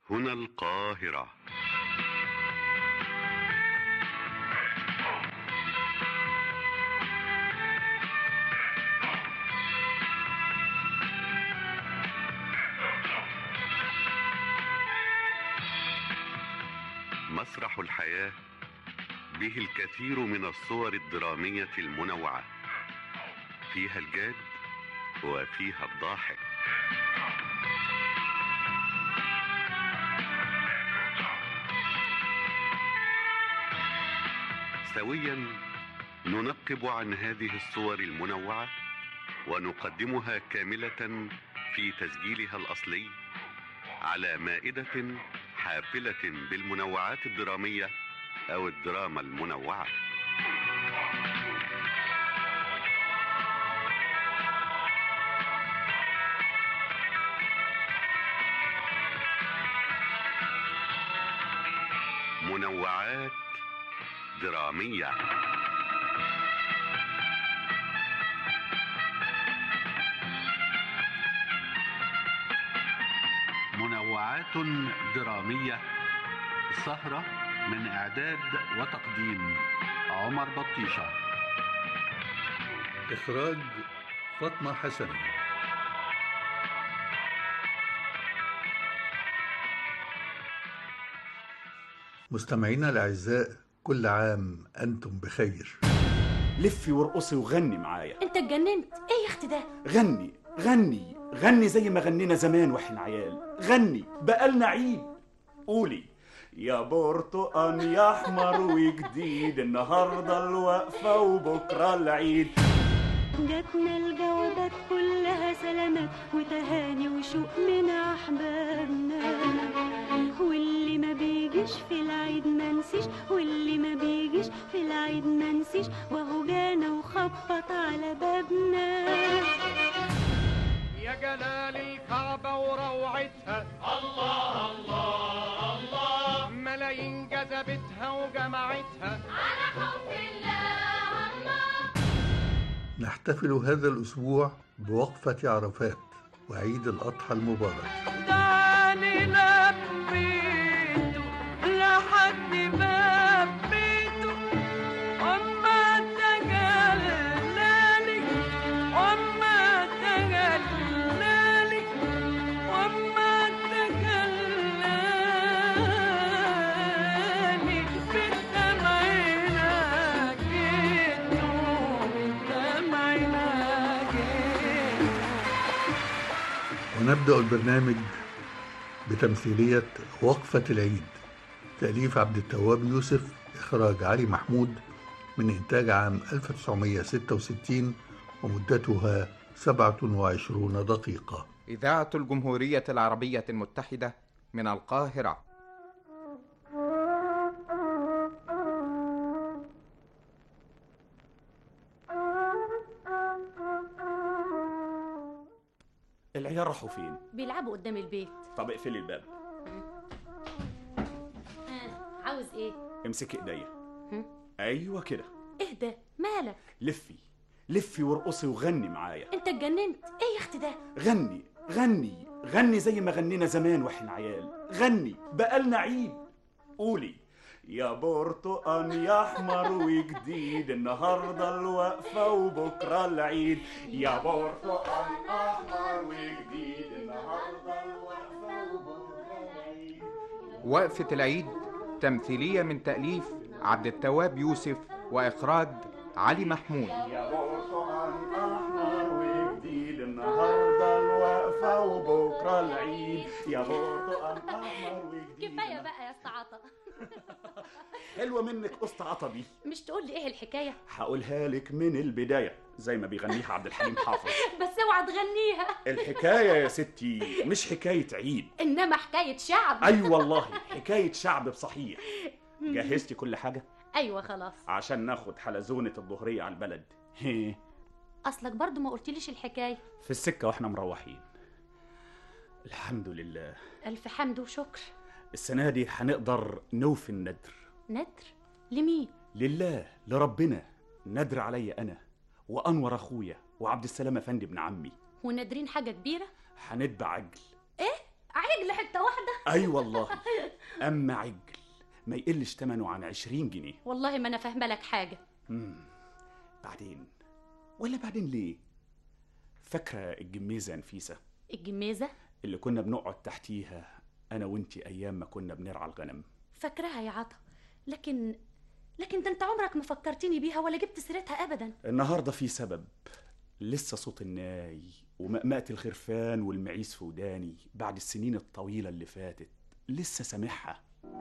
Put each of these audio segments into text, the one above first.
هنا القاهرة مسرح الحياة به الكثير من الصور الدرامية المنوعة فيها الجاد وفيها الضاحك سويا ننقب عن هذه الصور المنوعة ونقدمها كاملة في تسجيلها الأصلي على مائدة حافلة بالمنوعات الدرامية أو الدراما المنوعة منوعات درامية منوعات درامية سهرة من إعداد وتقديم عمر بطيشة إخراج فاطمة حسن مستمعينا الأعزاء كل عام أنتم بخير لفي وارقصي وغني معايا انت اتجننت ايه يا اختي ده غني غني غني زي ما غنينا زمان واحنا عيال غني بقالنا عيد قولي يا برتقان يا احمر وجديد النهارده الوقفه وبكره العيد جاتنا الجوابات كلها سلامات وتهاني وشوق من احبابنا واللي ما بيجيش في العيد ما نسيش واللي ما بيجيش في العيد ما نسيش وهو جانا وخبط على بابنا يا جلال الكعبة وروعتها الله الله الله ملايين جذبتها وجمعتها نحتفل هذا الأسبوع بوقفة عرفات وعيد الأضحى المبارك دعني لبيته لحد باب بيته وما تجلالي وما تجلالي وما تجلالي بالدمع ناجيته بالدمع ناجيته ونبدأ البرنامج بتمثيلية وقفة العيد تأليف عبد التواب يوسف إخراج علي محمود من إنتاج عام 1966 ومدتها 27 دقيقة إذاعة الجمهورية العربية المتحدة من القاهرة العيال راحوا فين بيلعبوا قدام البيت طب اقفلي الباب ها عاوز ايه امسكي ايديا هم؟ ايوه كده اهدى مالك لفي لفي وارقصي وغني معايا انت اتجننت ايه يا اختي ده غني غني غني زي ما غنينا زمان واحنا عيال غني بقالنا عيد قولي يا برتقان يا احمر وجديد النهارده الوقفه وبكره العيد يا برتقان احمر وجديد النهارده الوقفه وبكره العيد وقفة العيد تمثيلية من تأليف عبد التواب يوسف وإخراج علي محمود يا برتقان احمر وجديد النهارده الوقفه وبكره العيد يا برتقان احمر وجديد كفايه بقى يا استعاطه حلوه منك قسط عطبي مش تقول لي ايه الحكايه هقولها لك من البدايه زي ما بيغنيها عبد الحليم حافظ بس اوعى تغنيها الحكايه يا ستي مش حكايه عيد انما حكايه شعب اي أيوة والله حكايه شعب بصحيح جهزتي كل حاجه ايوه خلاص عشان ناخد حلزونه الظهريه على البلد هي اصلك برضو ما قلتليش الحكايه في السكه واحنا مروحين الحمد لله الف حمد وشكر السنه دي هنقدر نوفي الندر ندر لمين لله لربنا ندر عليا انا وانور اخويا وعبد السلام افندي ابن عمي ونادرين حاجه كبيره هنتبع عجل عجل حته واحده اي والله اما عجل ما يقلش ثمنه عن 20 جنيه والله ما انا فاهمه لك حاجه مم. بعدين ولا بعدين ليه فاكره الجميزه نفيسه الجميزه اللي كنا بنقعد تحتيها انا وانتي ايام ما كنا بنرعى الغنم فاكراها يا عطا لكن لكن ده انت عمرك ما فكرتني بيها ولا جبت سيرتها ابدا النهارده في سبب لسه صوت الناي ومقمقة الخرفان والمعيز في وداني بعد السنين الطويلة اللي فاتت لسه سامعها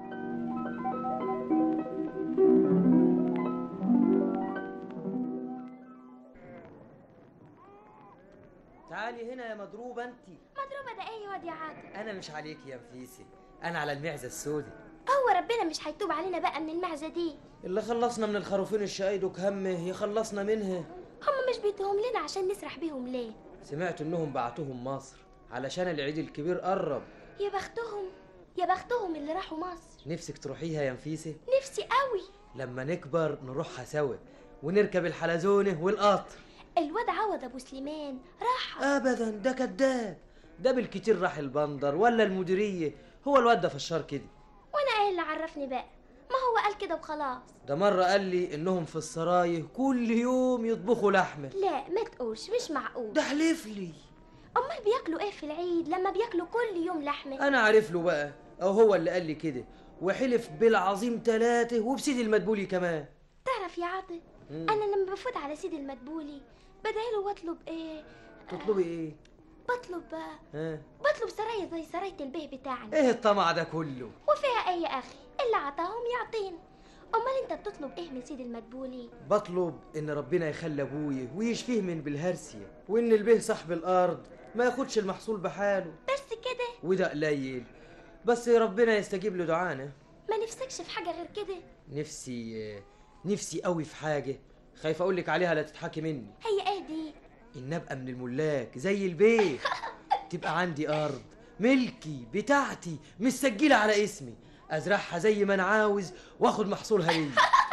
تعالي هنا يا مضروبة انت مضروبة ده ايه واد يا عاطف انا مش عليك يا نفيسي انا على المعزة السوداء هو ربنا مش هيتوب علينا بقى من المعزة دي اللي خلصنا من الخروفين الشقايد وكهمه يخلصنا منها هم مش بيدوهم لنا عشان نسرح بيهم ليه سمعت انهم بعتوهم مصر علشان العيد الكبير قرب يا بختهم يا بختهم اللي راحوا مصر نفسك تروحيها يا نفيسة نفسي قوي لما نكبر نروحها سوا ونركب الحلزونة والقطر الواد عوض ابو سليمان راح ابدا ده كداب ده بالكتير راح البندر ولا المديرية هو الواد ده فشار كده وانا ايه اللي عرفني بقى ما هو قال كده وخلاص ده مرة قال لي انهم في السرايه كل يوم يطبخوا لحمة لا ما تقولش مش معقول ده حلف لي امال بياكلوا ايه في العيد لما بياكلوا كل يوم لحمه انا عارف له بقى او هو اللي قال لي كده وحلف بالعظيم ثلاثة وبسيد المدبولي كمان تعرف يا عاطف مم. انا لما بفوت على سيدي المدبولي بدعيله واطلب ايه تطلبي ايه بطلب ها بطلب سرايا زي سراية البيه بتاعنا ايه الطمع ده كله وفيها ايه يا اخي اللي عطاهم يعطينا امال انت بتطلب ايه من سيدي المدبولي بطلب ان ربنا يخلي ابويا ويشفيه من بالهرسية وان البيه صاحب الارض ما ياخدش المحصول بحاله بس كده وده قليل بس ربنا يستجيب له دعانا ما نفسكش في حاجه غير كده نفسي نفسي قوي في حاجة خايف اقول لك عليها لا تضحكي مني هي ايه دي ان ابقى من الملاك زي البيه تبقى عندي ارض ملكي بتاعتي مسجله على اسمي ازرعها زي ما انا عاوز واخد محصولها ليا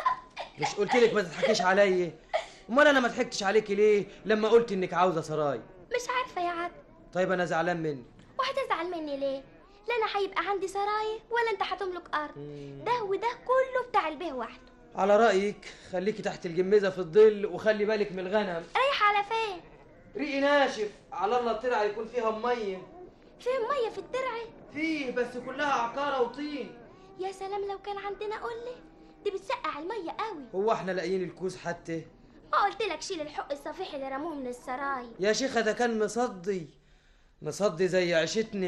مش قلت لك ما تضحكيش عليا امال انا ما ضحكتش عليكي ليه لما قلت انك عاوزه سراي مش عارفه يا عاد طيب انا زعلان منك وهتزعل مني ليه لا انا هيبقى عندي سراي ولا انت هتملك ارض ده وده كله بتاع البيه وحده على رايك خليكي تحت الجميزه في الظل وخلي بالك من الغنم رايح على فين ريقي ناشف على الله الترعه يكون فيها ميه فين ميه في الترعه فيه بس كلها عكاره وطين يا سلام لو كان عندنا قله دي بتسقع الميه قوي هو احنا لاقيين الكوز حتى ما قلت لك شيل الحق الصفيح اللي رموه من السراي يا شيخة ده كان مصدي مصدي زي عيشتني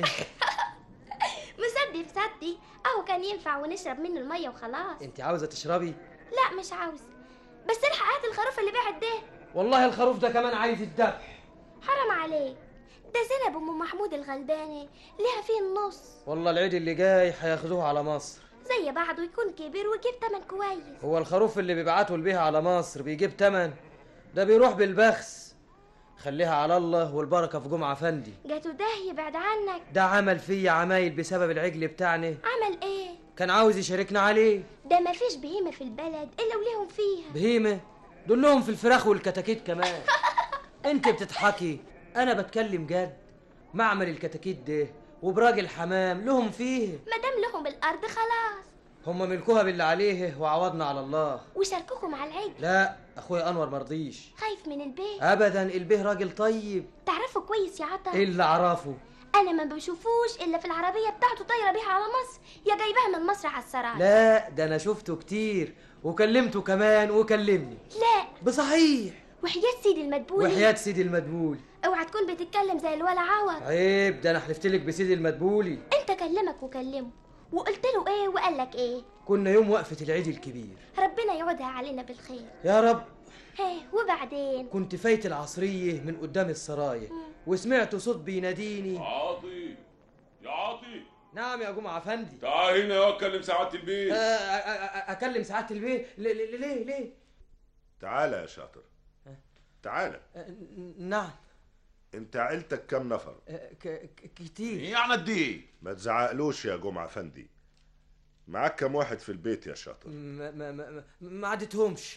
مصدي فسدي اهو كان ينفع ونشرب منه الميه وخلاص انت عاوزة تشربي لا مش عاوز بس الحق هات الخروف اللي بعت ده والله الخروف ده كمان عايز الذبح حرام عليك ده زينب ام محمود الغلباني ليها فيه النص والله العيد اللي جاي هياخدوه على مصر زي بعضه يكون كبير ويجيب تمن كويس هو الخروف اللي بيبعتوا البيه على مصر بيجيب تمن ده بيروح بالبخس خليها على الله والبركة في جمعة فندي جاتو ده يبعد عنك ده عمل فيا عمايل بسبب العجل بتاعنا عمل ايه كان عاوز يشاركنا عليه ده مفيش بهيمه في البلد الا وليهم فيها بهيمة دلهم في الفراخ والكتاكيت كمان انت بتضحكي انا بتكلم جد معمل الكتاكيت ده وبراج الحمام لهم فيه مادام لهم الارض خلاص هم ملكوها باللي عليه وعوضنا على الله وشاركوكم على العجل لا اخويا انور مرضيش خايف من البيت ابدا البيه راجل طيب تعرفه كويس يا عطا ايه اللي اعرفه انا ما بشوفوش الا في العربيه بتاعته طايره بيها على مصر يا جايباها من مصر على السراي لا ده انا شفته كتير وكلمته كمان وكلمني لا بصحيح وحياة سيدي المدبولي وحياة سيدي المدبول اوعى تكون بتتكلم زي الولا عوض عيب ده انا حلفت لك بسيدي المدبولي انت كلمك وكلمه وقلت له ايه وقال لك ايه كنا يوم وقفة العيد الكبير ربنا يعودها علينا بالخير يا رب هيه وبعدين كنت فايت العصرية من قدام السرايا وسمعت صوت بيناديني عاطي يا عاطي نعم يا جمعة افندي تعال هنا يا كلم سعادة آه، البيت آه، آه، اكلم سعادة البيه ل- ل- ليه ليه تعالى يا شاطر تعالى آه، ن- نعم انت عيلتك كم نفر آه، ك- ك- كتير يعني قد ايه ما تزعقلوش يا جمعة فندي معاك كم واحد في البيت يا شاطر ما ما ما ما- ما عدتهمش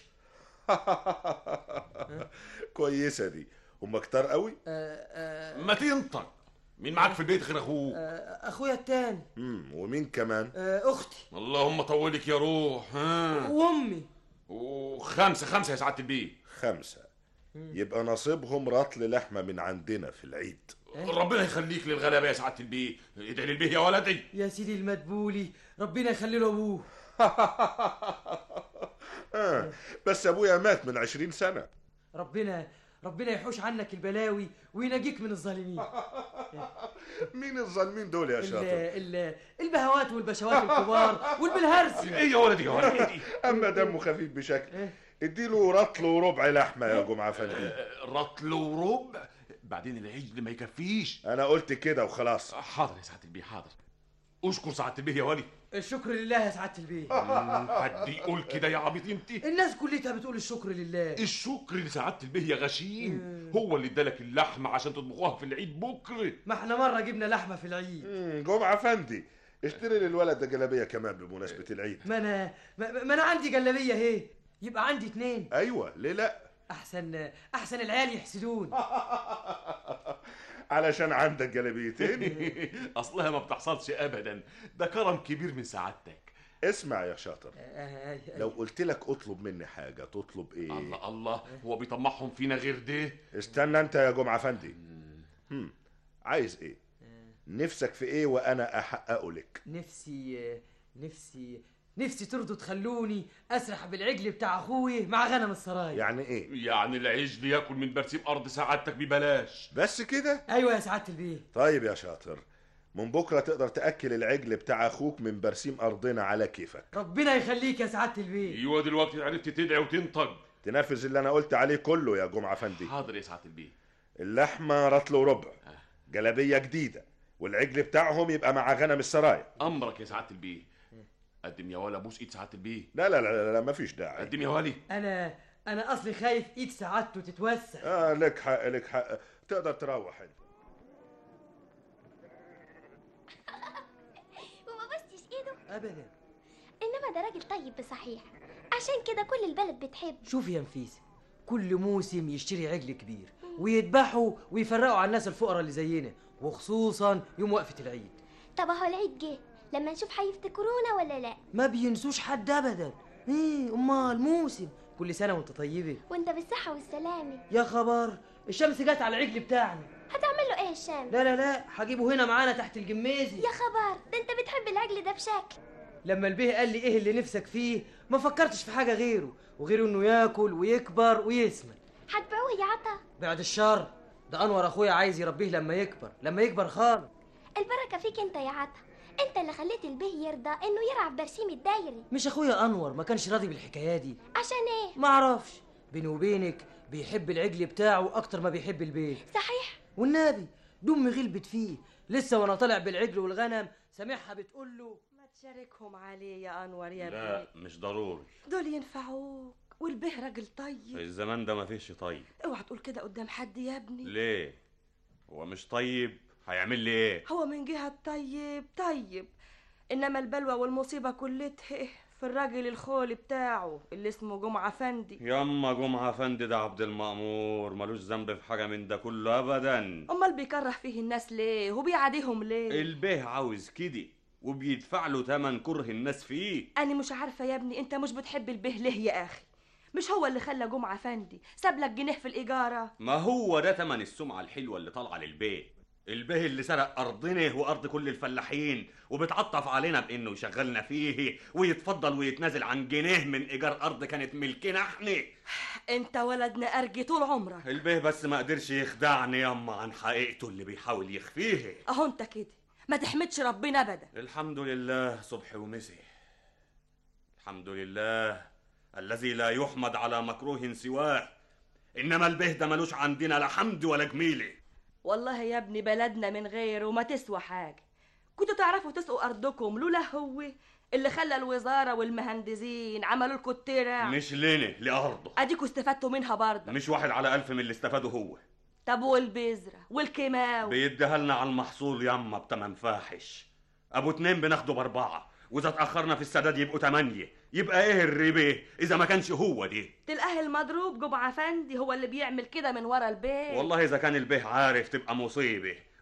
كويسة دي هم كتار قوي آه، آه، ما تنطق مين معاك في البيت غير اخوك آه، اخويا التاني امم ومين كمان آه، اختي اللهم طولك يا روح ها وامي وخمسه خمسه يا سعاده البيه خمسة يبقى نصيبهم رطل لحمة من عندنا في العيد ربنا يخليك للغلابه يا سعاده البيه ادعي للبيه يا ولدي يا سيدي المدبولي ربنا يخلي له ابوه آه. بس ابويا مات من عشرين سنة ربنا ربنا يحوش عنك البلاوي وينجيك من الظالمين مين الظالمين دول يا ال- شاطر ال- البهوات والبشوات الكبار والبلهرسي ايه يا ولدي يا ولدي اما دمه خفيف بشكل اديله رطل وربع لحمة يا جمعة فندي رطل وربع بعدين العجل ما يكفيش انا قلت كده وخلاص حاضر يا سعاده البيه حاضر اشكر سعاده البيه يا ولي الشكر لله يا سعاده البيه حد يقول كده يا عبيط انت الناس كلها بتقول الشكر لله الشكر لسعاده البيه يا غشيم هو اللي ادالك اللحمه عشان تطبخوها في العيد بكره ما احنا مره جبنا لحمه في العيد مم، جمعة فندي اشتري للولد ده جلابية كمان بمناسبة العيد ما انا ما, ما انا عندي جلابيه اهي يبقى عندي اتنين ايوه ليه لا احسن احسن العيال يحسدون علشان عندك جلابيتين اصلها ما بتحصلش ابدا ده كرم كبير من سعادتك اسمع يا شاطر آه، لو قلت لك اطلب مني حاجة تطلب ايه الله الله هو بيطمعهم فينا غير ده استنى انت يا جمعة فندي هم. عايز ايه نفسك في ايه وانا احققه لك نفسي نفسي نفسي ترضوا تخلوني اسرح بالعجل بتاع اخوي مع غنم السرايا يعني ايه يعني العجل ياكل من برسيم ارض سعادتك ببلاش بس كده ايوه يا سعاده البيه طيب يا شاطر من بكرة تقدر تأكل العجل بتاع أخوك من برسيم أرضنا على كيفك ربنا يخليك يا سعاده البيه ايوه دلوقتي عرفت تدعي وتنطق تنفذ اللي أنا قلت عليه كله يا جمعة فندي حاضر يا سعاده البيه اللحمة رطل وربع جلابية جديدة والعجل بتاعهم يبقى مع غنم السرايا امرك يا سعاده البيه قدم يا ولا بوس ايد سعاده البيه لا لا لا لا, لا مفيش داعي قدم يا ولي انا انا اصلي خايف ايد سعادته تتوسع آه لك حق لك حق تقدر تروح انت وما بستش ايده ابدا انما ده راجل طيب بصحيح عشان كده كل البلد بتحبه شوف يا نفيسه كل موسم يشتري عجل كبير ويذبحوا ويفرقوا على الناس الفقراء اللي زينا وخصوصا يوم وقفه العيد طب اهو العيد جه لما نشوف هيفتكرونا ولا لا ما بينسوش حد ابدا ايه امال موسم كل سنه وانت طيبه وانت بالصحة والسلامة يا خبر الشمس جت على العجل بتاعنا هتعمل له ايه الشام لا لا لا هجيبه هنا معانا تحت الجميزي يا خبر ده انت بتحب العجل ده بشكل لما البيه قال لي ايه اللي نفسك فيه ما فكرتش في حاجه غيره وغير انه ياكل ويكبر ويسمن هتبيعوه يا عطا بعد الشر ده انور اخويا عايز يربيه لما يكبر لما يكبر خالص البركة فيك انت يا عطا انت اللي خليت البيه يرضى انه يرعى في برسيم الدايري مش اخويا انور ما كانش راضي بالحكايه دي عشان ايه ما اعرفش بيني وبينك بيحب العجل بتاعه اكتر ما بيحب البيه صحيح والنبي دمي غلبت فيه لسه وانا طالع بالعجل والغنم سامعها بتقول له ما تشاركهم عليه يا انور يا لا ابني مش ضروري دول ينفعوك والبه راجل طيب الزمان ده ما فيش طيب اوعى تقول كده قدام حد يا ابني ليه هو مش طيب هيعمل لي ايه هو من جهة طيب طيب انما البلوى والمصيبة كلتها في الراجل الخول بتاعه اللي اسمه جمعة فندي ياما جمعة فندي ده عبد المأمور ملوش ذنب في حاجة من ده كله أبدا امال بيكره فيه الناس ليه وبيعاديهم ليه البيه عاوز كده وبيدفع له تمن كره الناس فيه انا مش عارفة يا ابني انت مش بتحب البه ليه يا اخي مش هو اللي خلى جمعة فندي ساب لك جنيه في الإيجارة ما هو ده تمن السمعة الحلوة اللي طالعة للبيه البيه اللي سرق أرضنا وأرض كل الفلاحين وبتعطف علينا بإنه يشغلنا فيه ويتفضل ويتنازل عن جنيه من إيجار أرض كانت ملكنا إحنا انت ولد نقرجي طول عمرك البيه بس ما قدرش يخدعني ياما عن حقيقته اللي بيحاول يخفيها اهو انت كده ما تحمدش ربنا ابدا الحمد لله صبح ومسي الحمد لله الذي لا يحمد على مكروه سواه انما البه ده ملوش عندنا لا حمد ولا جميله والله يا ابني بلدنا من غيره ما تسوى حاجة كنتوا تعرفوا تسقوا أرضكم لولا هو اللي خلى الوزارة والمهندسين عملوا لكم الترع مش لنا لأرضه أديكوا استفدتوا منها برضه مش واحد على ألف من اللي استفادوا هو طب والبذرة والكيماوي بيديها لنا على المحصول ياما بتمن فاحش أبو اتنين بناخده بأربعة وإذا اتأخرنا في السداد يبقوا تمانية يبقى إيه الربا إذا ما كانش هو دي تلقاه المضروب جمعة فندي هو اللي بيعمل كده من ورا البيت والله إذا كان البيه عارف تبقى مصيبة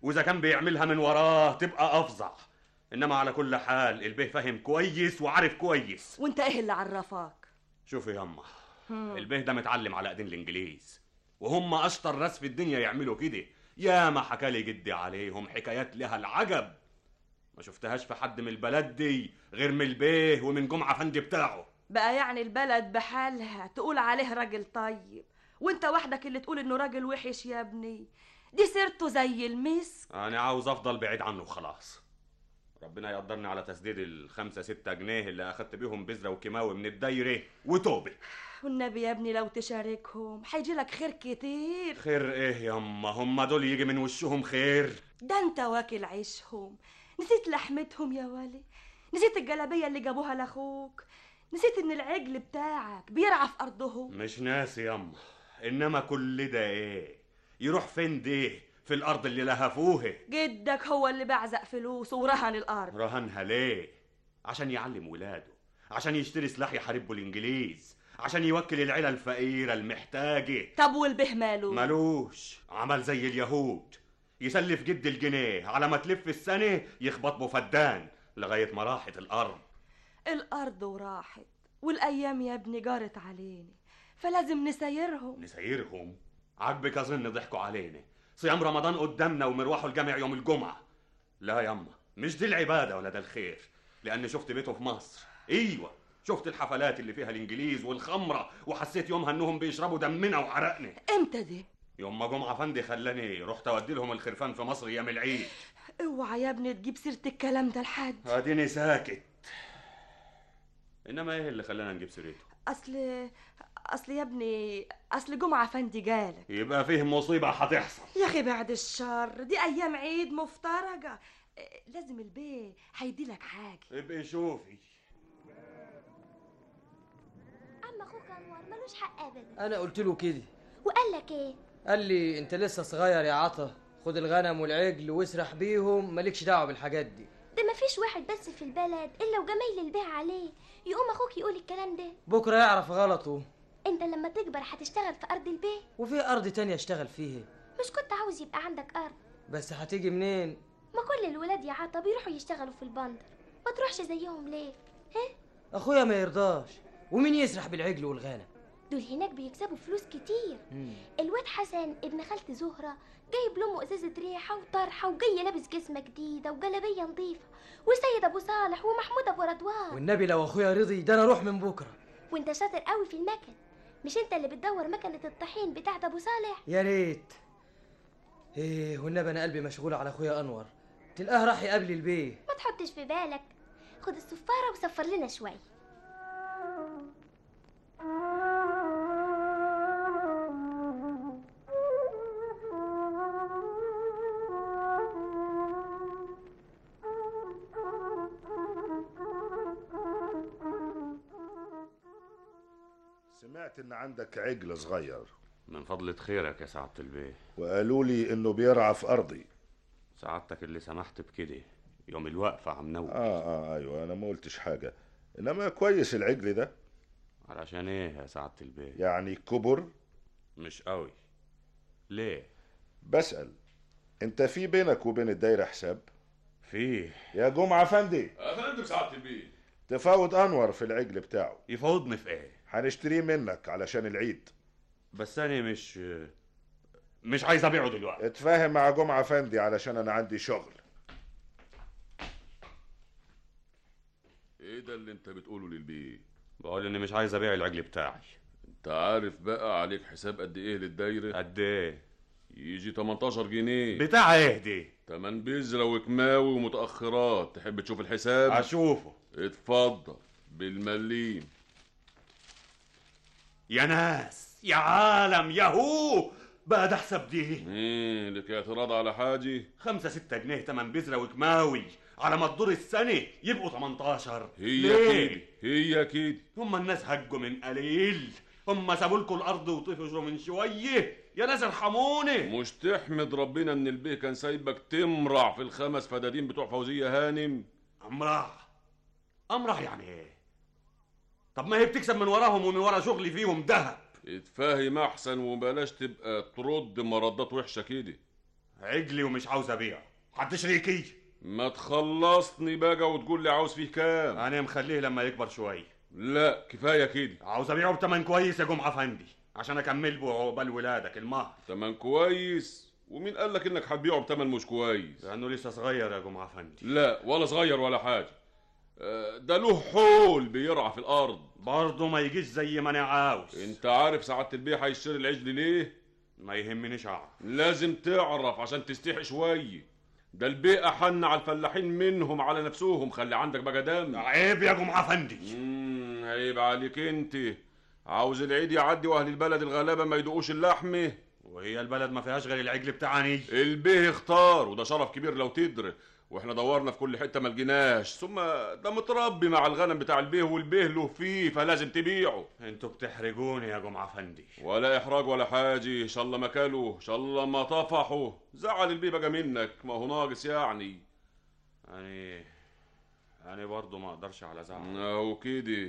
واذا كان بيعملها من وراه تبقى افظع انما على كل حال البيه فاهم كويس وعارف كويس وانت ايه اللي عرفك شوفي ياما هم. البيه ده متعلم على ايدين الانجليز وهم اشطر ناس في الدنيا يعملوا كده يا ما حكالي جدي عليهم حكايات لها العجب ما شفتهاش في حد من البلد دي غير من البيه ومن جمعه فندي بتاعه بقى يعني البلد بحالها تقول عليه راجل طيب وانت وحدك اللي تقول انه راجل وحش يا ابني دي سيرته زي المسك انا عاوز افضل بعيد عنه وخلاص ربنا يقدرني على تسديد الخمسة ستة جنيه اللي اخدت بيهم بذرة وكيماوي من الدايرة وتوبة والنبي يا ابني لو تشاركهم هيجي لك خير كتير خير ايه ياما هم دول يجي من وشهم خير ده انت واكل عيشهم نسيت لحمتهم يا ولي نسيت الجلابية اللي جابوها لاخوك نسيت ان العجل بتاعك بيرعى في ارضهم مش ناسي ياما انما كل ده ايه يروح فين ده في الارض اللي لهفوها جدك هو اللي بعزق فلوس ورهن الارض رهنها ليه عشان يعلم ولاده عشان يشتري سلاح يحارب به الانجليز عشان يوكل العيله الفقيره المحتاجه طب والبه ماله ملوش عمل زي اليهود يسلف جد الجنيه على ما تلف السنه يخبط به فدان لغايه ما راحت الارض الارض وراحت والايام يا ابني جارت علينا فلازم نسايرهم نسايرهم عاجبك اظن ضحكوا علينا صيام رمضان قدامنا ومروحوا الجامع يوم الجمعه لا ياما مش دي العباده ولا ده الخير لان شفت بيته في مصر ايوه شفت الحفلات اللي فيها الانجليز والخمره وحسيت يومها انهم بيشربوا دمنا وعرقنا امتى دي يوم ما جمعه فندي خلاني رحت اودي لهم الخرفان في مصر ايام العيد اوعى يا ابني تجيب سيره الكلام ده لحد اديني ساكت انما ايه اللي خلانا نجيب سيرته اصل اصل يا ابني اصل جمعه فندي جالك يبقى فيه مصيبه هتحصل يا اخي بعد الشر دي ايام عيد مفترجه إيه، لازم البيه هيدي لك حاجه ابقي شوفي عم اخوك انور ملوش حق ابدا انا قلت له كده وقال لك ايه قال لي انت لسه صغير يا عطا خد الغنم والعجل واسرح بيهم مالكش دعوه بالحاجات دي ده مفيش واحد بس في البلد الا وجمايل البيع عليه يقوم اخوك يقول الكلام ده بكره يعرف غلطه انت لما تكبر هتشتغل في ارض البيع وفي ارض تانية اشتغل فيها مش كنت عاوز يبقى عندك ارض بس هتيجي منين ما كل الولاد يا عطا بيروحوا يشتغلوا في البندر ما تروحش زيهم ليه ها اخويا ما يرضاش ومين يسرح بالعجل والغنم دول هناك بيكسبوا فلوس كتير مم. الواد حسن ابن خالة زهرة جايب لأمه ازازة ريحة وطرحة وجاي لابس جسمة جديدة وجلابية نظيفة وسيد ابو صالح ومحمود ابو رضوان والنبي لو اخويا رضي ده انا اروح من بكره وانت شاطر قوي في المكن مش انت اللي بتدور مكنة الطحين بتاعت ابو صالح يا ريت ايه والنبي انا قلبي مشغول على اخويا انور تلقاه راح يقابل البيه ما تحطش في بالك خد الصفارة وصفر لنا شوية سمعت ان عندك عجل صغير من فضلة خيرك يا سعادة البيه وقالوا لي انه بيرعى في ارضي سعادتك اللي سمحت بكده يوم الوقفة عم نوي اه اه ايوه انا ما قلتش حاجه انما كويس العجل ده علشان ايه يا سعادة البيه يعني كبر مش قوي ليه بسأل انت في بينك وبين الدايرة حساب فيه يا جمعة فندي افندم سعاده البيه تفاوض انور في العجل بتاعه يفاوضني في ايه هنشتريه منك علشان العيد بس انا مش مش عايز ابيعه دلوقتي اتفاهم مع جمعة فندي علشان انا عندي شغل ايه ده اللي انت بتقوله للبيه بقول اني مش عايز ابيع العجل بتاعي انت عارف بقى عليك حساب قد ايه للدايره قد ايه يجي 18 جنيه بتاع ايه دي تمن بذره وكماوي ومتاخرات تحب تشوف الحساب اشوفه اتفضل بالمليم يا ناس يا عالم ياهو بقى ده حساب دي ايه لك اعتراض على حاجه خمسة ستة جنيه تمن بذرة وكماوي على ما تدور السنة يبقوا 18 هي ليه؟ كده هي كده هم الناس هجوا من قليل هم سابوا لكم الارض وطفشوا من شويه يا ناس ارحموني مش تحمد ربنا ان البيه كان سايبك تمرع في الخمس فدادين بتوع فوزيه هانم امرح امرح يعني ايه طب ما هي بتكسب من وراهم ومن ورا شغلي فيهم دهب اتفاهم احسن وبلاش تبقى ترد مردات وحشه كده عجلي ومش عاوز ابيعه حد شريكي ما تخلصني بقى وتقول لي عاوز فيه كام انا مخليه لما يكبر شويه لا كفايه كده عاوز ابيعه بتمن كويس يا جمعه فندي عشان اكمل به عقبال ولادك المهر تمن كويس ومين قال لك انك هتبيعه بتمن مش كويس لانه لسه صغير يا جمعه فندي لا ولا صغير ولا حاجه آه، ده له حول بيرعى في الارض برضه ما يجيش زي ما انا عاوز انت عارف سعاده البيع هيشتري العجل ليه ما يهمنيش اعرف لازم تعرف عشان تستحي شويه ده البيئة حن على الفلاحين منهم على نفسهم خلي عندك بقى دم عيب يا جمعه فندي مم، عيب عليك انت عاوز العيد يعدي واهل البلد الغلابه ما يدوقوش اللحمه وهي البلد ما فيهاش غير العجل بتاعني البيه اختار وده شرف كبير لو تدري واحنا دورنا في كل حته ما لقيناش ثم ده متربي مع الغنم بتاع البيه والبيه له فيه فلازم تبيعه انتوا بتحرجوني يا جمعه فندي ولا احراج ولا حاجه ان شاء الله ما كلوا ان شاء الله ما طفحوا زعل البيه بقى منك ما هو ناقص يعني يعني يعني برضه ما اقدرش على زعل اهو كده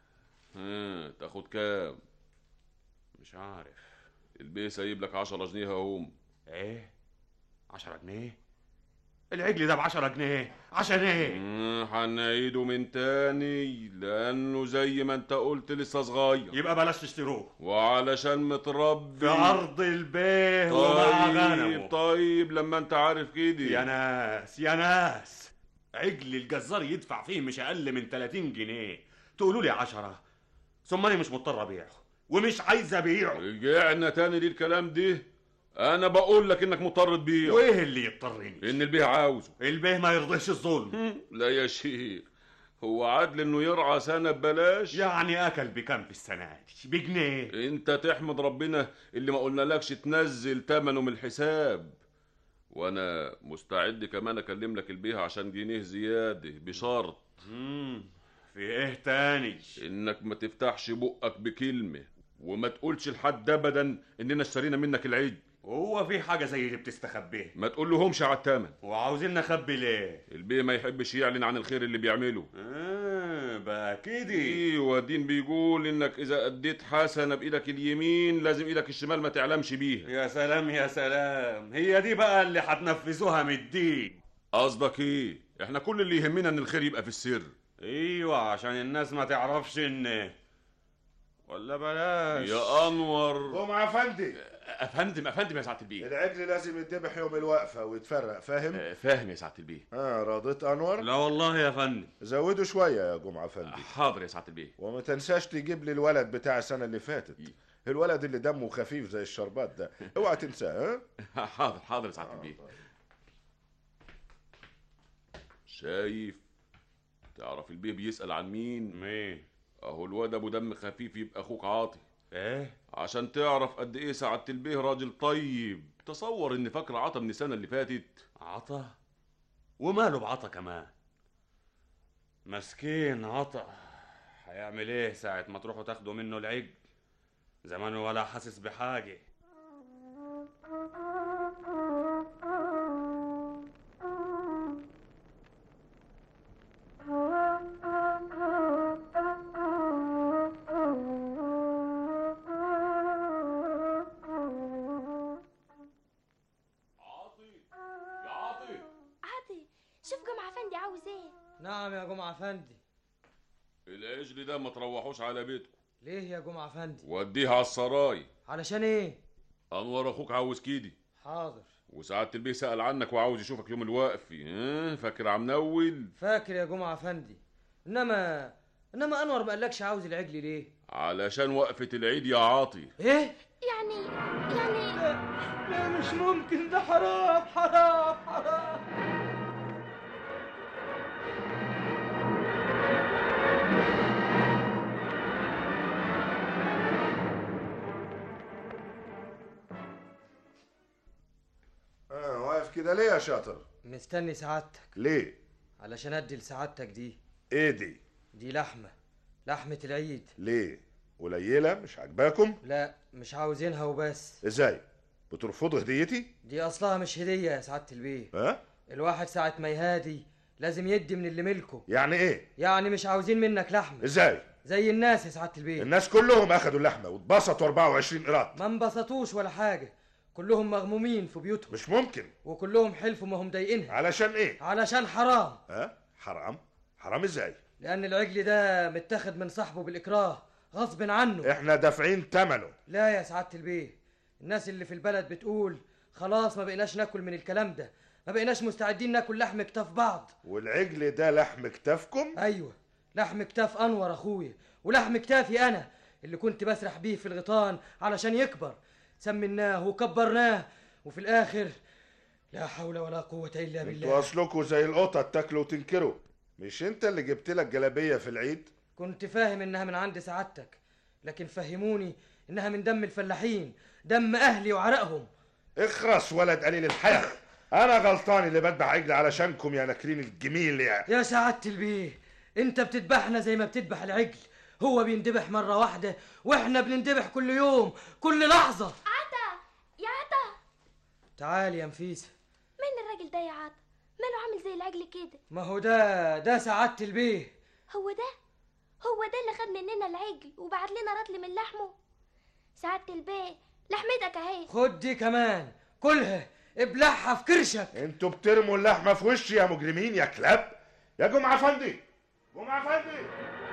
ها تاخد كام مش عارف البيه سايب لك 10 جنيه اهم ايه 10 جنيه العجل ده ب 10 جنيه عشان ايه مم، هنعيده من تاني لانه زي ما انت قلت لسه صغير يبقى بلاش تشتروه وعلشان متربي في ارض البيه ومع طيب غنمه طيب لما انت عارف كده يا ناس يا ناس عجل الجزار يدفع فيه مش اقل من 30 جنيه تقولوا لي 10 ثم انا مش مضطر ابيعه ومش عايز ابيعه رجعنا تاني للكلام ده انا بقول لك انك مضطر تبيع وايه اللي يضطرني ان البيه عاوزه البيه ما يرضيش الظلم لا يا شيخ هو عدل انه يرعى سنه ببلاش يعني اكل بكام في السنه دي بجنيه انت تحمد ربنا اللي ما قلنالكش تنزل تمنه من الحساب وانا مستعد كمان اكلم لك البيه عشان جنيه زياده بشرط امم في ايه تاني انك ما تفتحش بقك بكلمه وما تقولش لحد ابدا اننا اشترينا منك العيد هو في حاجه زي اللي بتستخبيه ما تقول لهمش على التمن وعاوزين نخبي ليه البيه ما يحبش يعلن عن الخير اللي بيعمله اه بقى كده ايوه الدين بيقول انك اذا اديت حسنه بايدك اليمين لازم ايدك الشمال ما تعلمش بيها يا سلام يا سلام هي دي بقى اللي هتنفذوها من الدين قصدك ايه احنا كل اللي يهمنا ان الخير يبقى في السر ايوه عشان الناس ما تعرفش ان ولا بلاش يا انور جمعة فندي افندم افندم يا سعاده البيه العجل لازم يتذبح يوم الوقفة ويتفرق فاهم؟ فاهم يا سعاده البيه اه راضيت انور؟ لا والله يا فندم زودوا شوية يا جمعة فندي حاضر يا سعاده البيه وما تنساش تجيب لي الولد بتاع السنة اللي فاتت الولد اللي دمه خفيف زي الشربات ده اوعى تنساه ها؟ حاضر حاضر يا سعاده البيه شايف تعرف البيه بيسأل عن مين مين اهو الواد ابو دم خفيف يبقى اخوك عاطي ايه عشان تعرف قد ايه سعادة البيه راجل طيب تصور ان فاكر عطا من السنة اللي فاتت عطا وماله بعطا كمان مسكين عطا هيعمل ايه ساعة ما تروحوا تاخدوا منه العجل زمانه ولا حاسس بحاجة يا عاطي عادي شوف جمعة فندي عاوز ايه نعم يا جمعة فندي العجل ده ما تروحوش على بيتكم ليه يا جمعة فندي وديه على السراي علشان ايه انور اخوك عاوز كيدي حاضر وسعادة البيه سأل عنك وعاوز يشوفك يوم الوقفي ها فاكر عم نول فاكر يا جمعة فندي انما انما انور ما قالكش عاوز العجل ليه علشان وقفة العيد يا عاطي ايه يعني يعني لا مش ممكن ده حرام حرام حرام اه واقف كده ليه يا شاطر؟ مستني سعادتك ليه؟ علشان ادي لسعادتك دي ايه دي؟ دي لحمة لحمة العيد ليه؟ قليلة مش عاجباكم؟ لا مش عاوزينها وبس ازاي؟ بترفضوا هديتي؟ دي اصلها مش هدية يا سعادة البيه ها؟ الواحد ساعة ما يهادي لازم يدي من اللي ملكه يعني ايه؟ يعني مش عاوزين منك لحمة ازاي؟ زي الناس يا سعادة البيه الناس كلهم اخدوا اللحمة واتبسطوا 24 قراط ما انبسطوش ولا حاجة كلهم مغمومين في بيوتهم مش ممكن وكلهم حلفوا ما هم ضايقينها علشان ايه علشان حرام ها حرام حرام ازاي لان العجل ده متاخد من صاحبه بالاكراه غصب عنه احنا دافعين ثمنه لا يا سعاده البيه الناس اللي في البلد بتقول خلاص ما بقيناش ناكل من الكلام ده ما بقيناش مستعدين ناكل لحم كتاف بعض والعجل ده لحم كتافكم ايوه لحم كتاف انور اخويا ولحم كتافي انا اللي كنت بسرح بيه في الغيطان علشان يكبر سمناه وكبرناه وفي الاخر لا حول ولا قوه الا انتوا بالله اصلكوا زي القطط تاكلوا وتنكروا مش انت اللي جبت لك جلابيه في العيد كنت فاهم انها من عند سعادتك لكن فهموني انها من دم الفلاحين دم اهلي وعرقهم اخرس ولد قليل الحياة انا غلطان اللي بذبح عجل علشانكم يا ناكرين الجميل يا يا سعاده البيه انت بتذبحنا زي ما بتذبح العجل هو بيندبح مره واحده واحنا بنندبح كل يوم كل لحظه عطا يا عطا تعالي يا نفيسه مين الراجل ده يا عطا ماله عامل زي العجل كده ما هو ده ده سعاده البيه هو ده هو ده اللي خد مننا العجل وبعت لنا رطل من لحمه سعادة البيه لحمتك اهي خد دي كمان كلها ابلعها في كرشك انتوا بترموا اللحمه في وشي يا مجرمين يا كلاب يا جمعه افندي جمعه افندي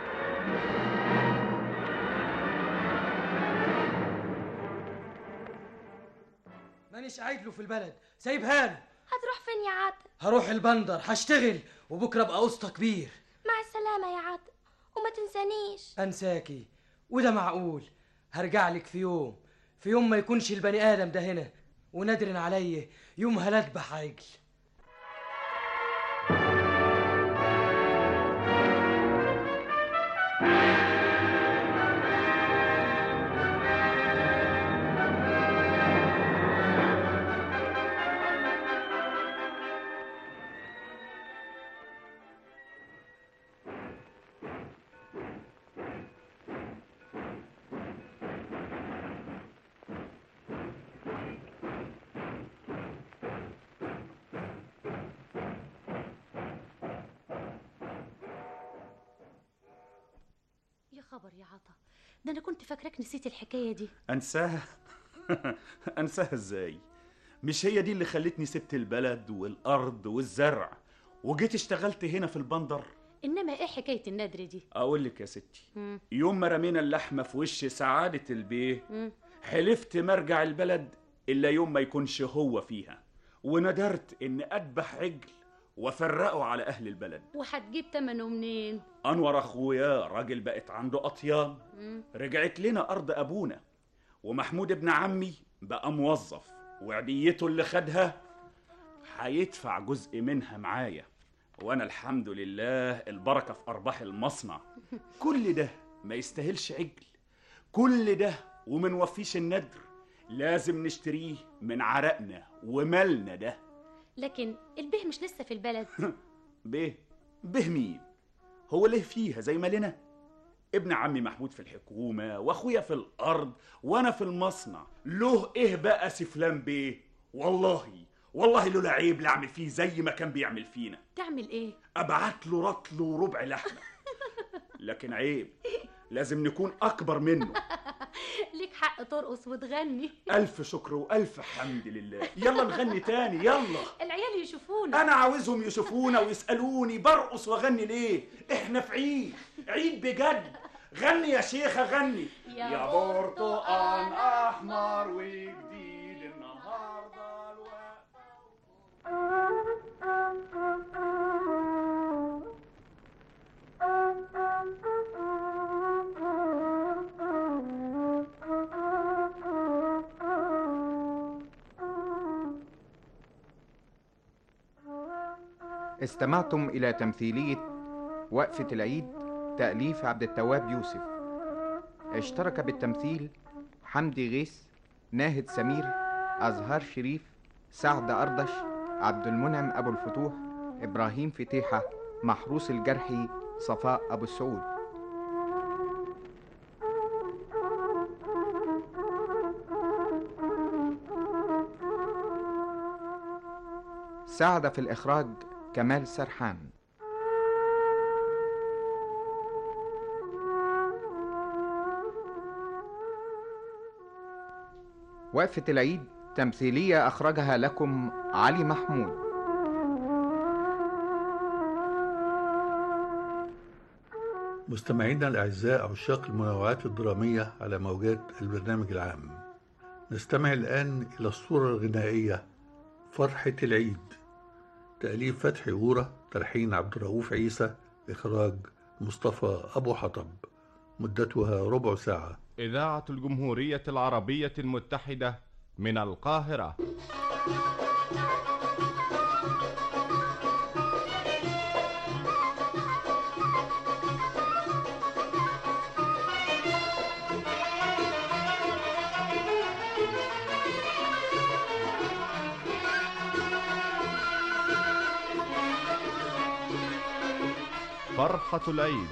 مانيش قاعد له في البلد سايبها له هتروح فين يا عطا هروح البندر هشتغل وبكره ابقى قسطه كبير مع السلامة يا عطا وما تنسانيش انساكي وده معقول هرجع لك في يوم في يوم ما يكونش البني ادم ده هنا ونادر عليا يومها لا اذبح عجل يا خبر يا عطا ده انا كنت فاكراك نسيت الحكايه دي انساها انساها ازاي مش هي دي اللي خلتني سبت البلد والارض والزرع وجيت اشتغلت هنا في البندر انما ايه حكايه النادر دي اقول لك يا ستي مم. يوم ما رمينا اللحمه في وش سعاده البيه مم. حلفت ما ارجع البلد الا يوم ما يكونش هو فيها وندرت ان اذبح عجل وافرقه على اهل البلد وهتجيب تمنه منين انور اخويا راجل بقت عنده اطيان مم. رجعت لنا ارض ابونا ومحمود ابن عمي بقى موظف وعديته اللي خدها هيدفع جزء منها معايا وانا الحمد لله البركه في ارباح المصنع كل ده ما يستاهلش عجل كل ده ومن وفيش الندر لازم نشتريه من عرقنا ومالنا ده لكن البيه مش لسه في البلد به به مين هو ليه فيها زي ما لنا ابن عمي محمود في الحكومة واخويا في الارض وانا في المصنع له ايه بقى سفلان بيه والله والله لولا عيب لاعمل فيه زي ما كان بيعمل فينا تعمل ايه ابعت له رطل وربع لحمه لكن عيب لازم نكون اكبر منه ليك حق ترقص وتغني الف شكر والف حمد لله يلا نغني تاني يلا العيال يشوفونا انا عاوزهم يشوفونا ويسالوني برقص واغني ليه احنا في عيد عيد بجد غني يا شيخه غني يا يا برتقان احمر وجديد النهارده الوقت استمعتم إلى تمثيلية وقفة العيد تأليف عبد التواب يوسف اشترك بالتمثيل حمدي غيث ناهد سمير أزهار شريف سعد أردش عبد المنعم أبو الفتوح إبراهيم فتيحة محروس الجرحي صفاء أبو السعود ساعد في الإخراج كمال سرحان وقفة العيد تمثيلية أخرجها لكم علي محمود مستمعينا الأعزاء عشاق المنوعات الدرامية على موجات البرنامج العام نستمع الآن إلى الصورة الغنائية فرحة العيد تأليف فتحي غورة تلحين عبد الرؤوف عيسى إخراج مصطفى أبو حطب مدتها ربع ساعة إذاعة الجمهورية العربية المتحدة من القاهرة فرحة العيد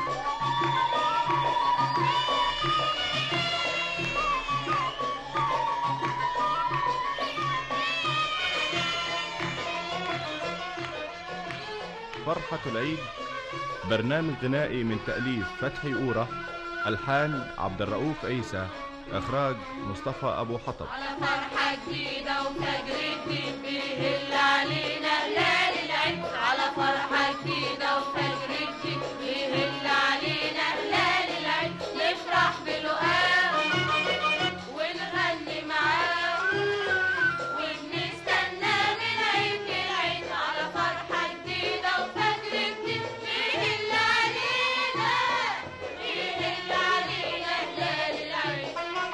فرحة العيد برنامج غنائي من تأليف فتحي أورة ألحان عبد الرؤوف عيسى إخراج مصطفى أبو حطب فرحة جديدة وفجر جديد بيهل علينا هلال العيد على فرحة جديدة وفجر جديد بيهل علينا هلال العيد نفرح بلقاه ونغني معاه وبنستنى من عيد للعيد على فرحة جديدة وفجر جديد بيهل علينا بيهل علينا هلال العيد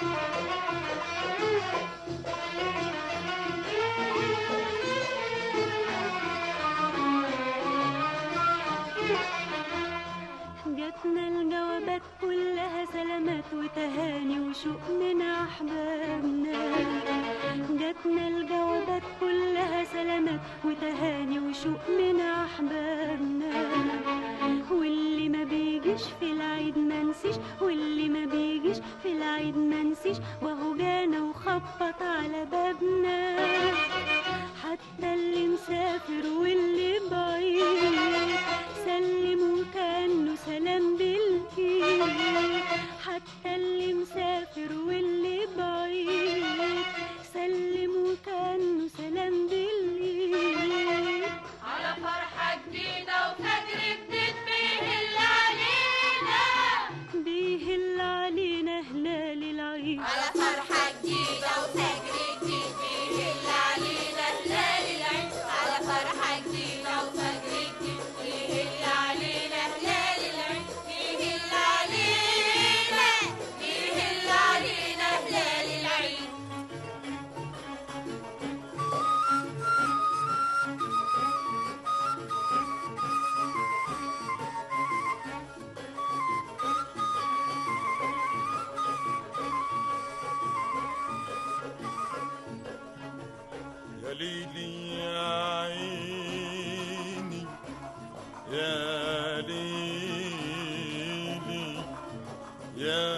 جاتنا الجوابات كلها سلامات وتهاني وشوق من أحبابنا جاتنا الجوابات كلها سلامات وتهاني وشوق من أحبابنا واللي ما بيجيش في العيد ما نسيش واللي ما بيجيش في العيد ما نسيش وهو جانا وخبط على بابنا حتى اللي مسافر واللي بعيد سلم كأنه سلام بالإيد حتى اللي مسافر واللي بعيد سلم كأنه سلام بالإيد على فرحة جديدة وفجر جديد بيهل علينا بيهل علينا هلال العيد على فرحة جديدة وفجر جديد بيهل علينا هلال العيد على فرحة جديدة وفجر جديد بيهل علينا هلال العيد بيهل علينا بيهل علينا هلال العيد يا ليلي يا عيني يا ليلي يا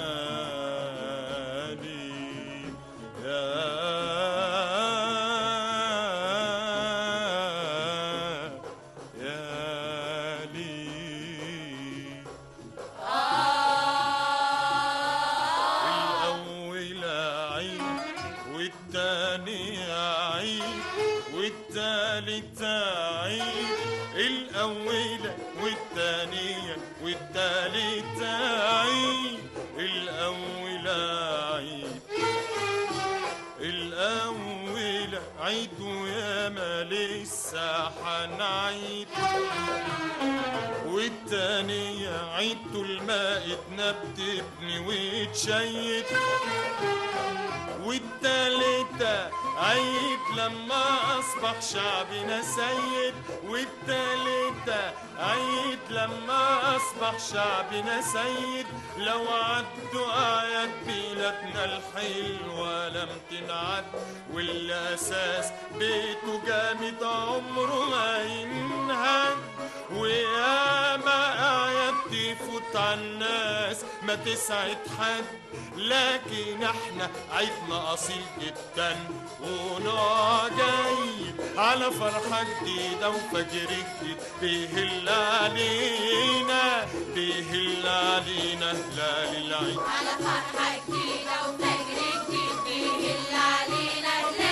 ليلي يا يا ليلي الأول عيد والتاني عيد والتالت عيد الأول والتانية والتالت عيد الأول عيد الأول عيد ويا ما لسه حنعيد والتانية عيد طول ما اتنبت ابني واتشيد والتالتة عيد لما أصبح شعبنا سيد والتالتة عيد لما أصبح شعبنا سيد لو عدوا أعياد بلادنا الحلوة لم تنعد والأساس بيته جامد عمره ما ينهد وياما أعياد تفوت على الناس ما تسعد حد لكن احنا عيدنا أصيل جدا ونوع جيد على فرحة جديدة وفجر جديد بيهل علينا بيهل علينا هلال العيد على فرحة جديدة وفجر جديد بيهل علينا هلال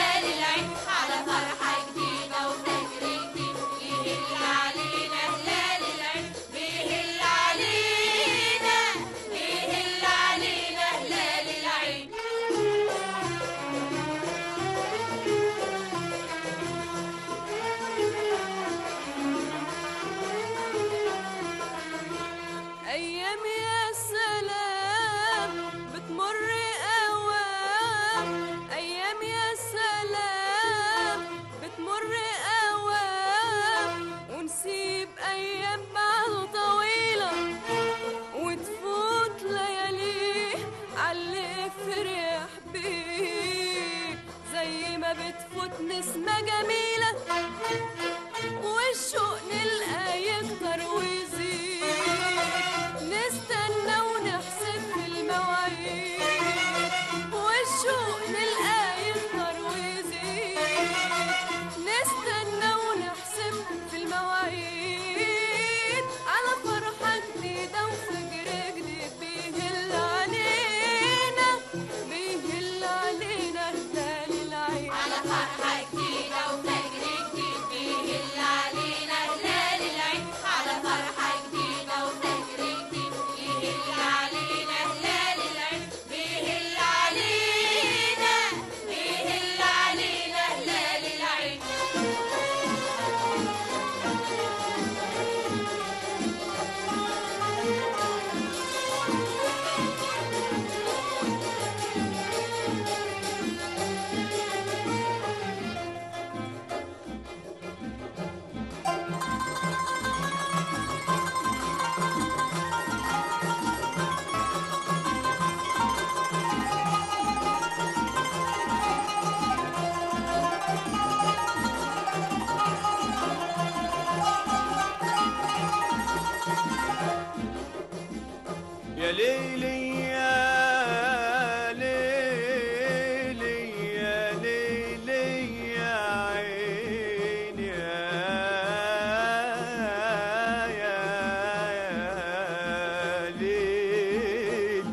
ليلي يا ليلي يا ليلي يا عيني يا يا يا ليل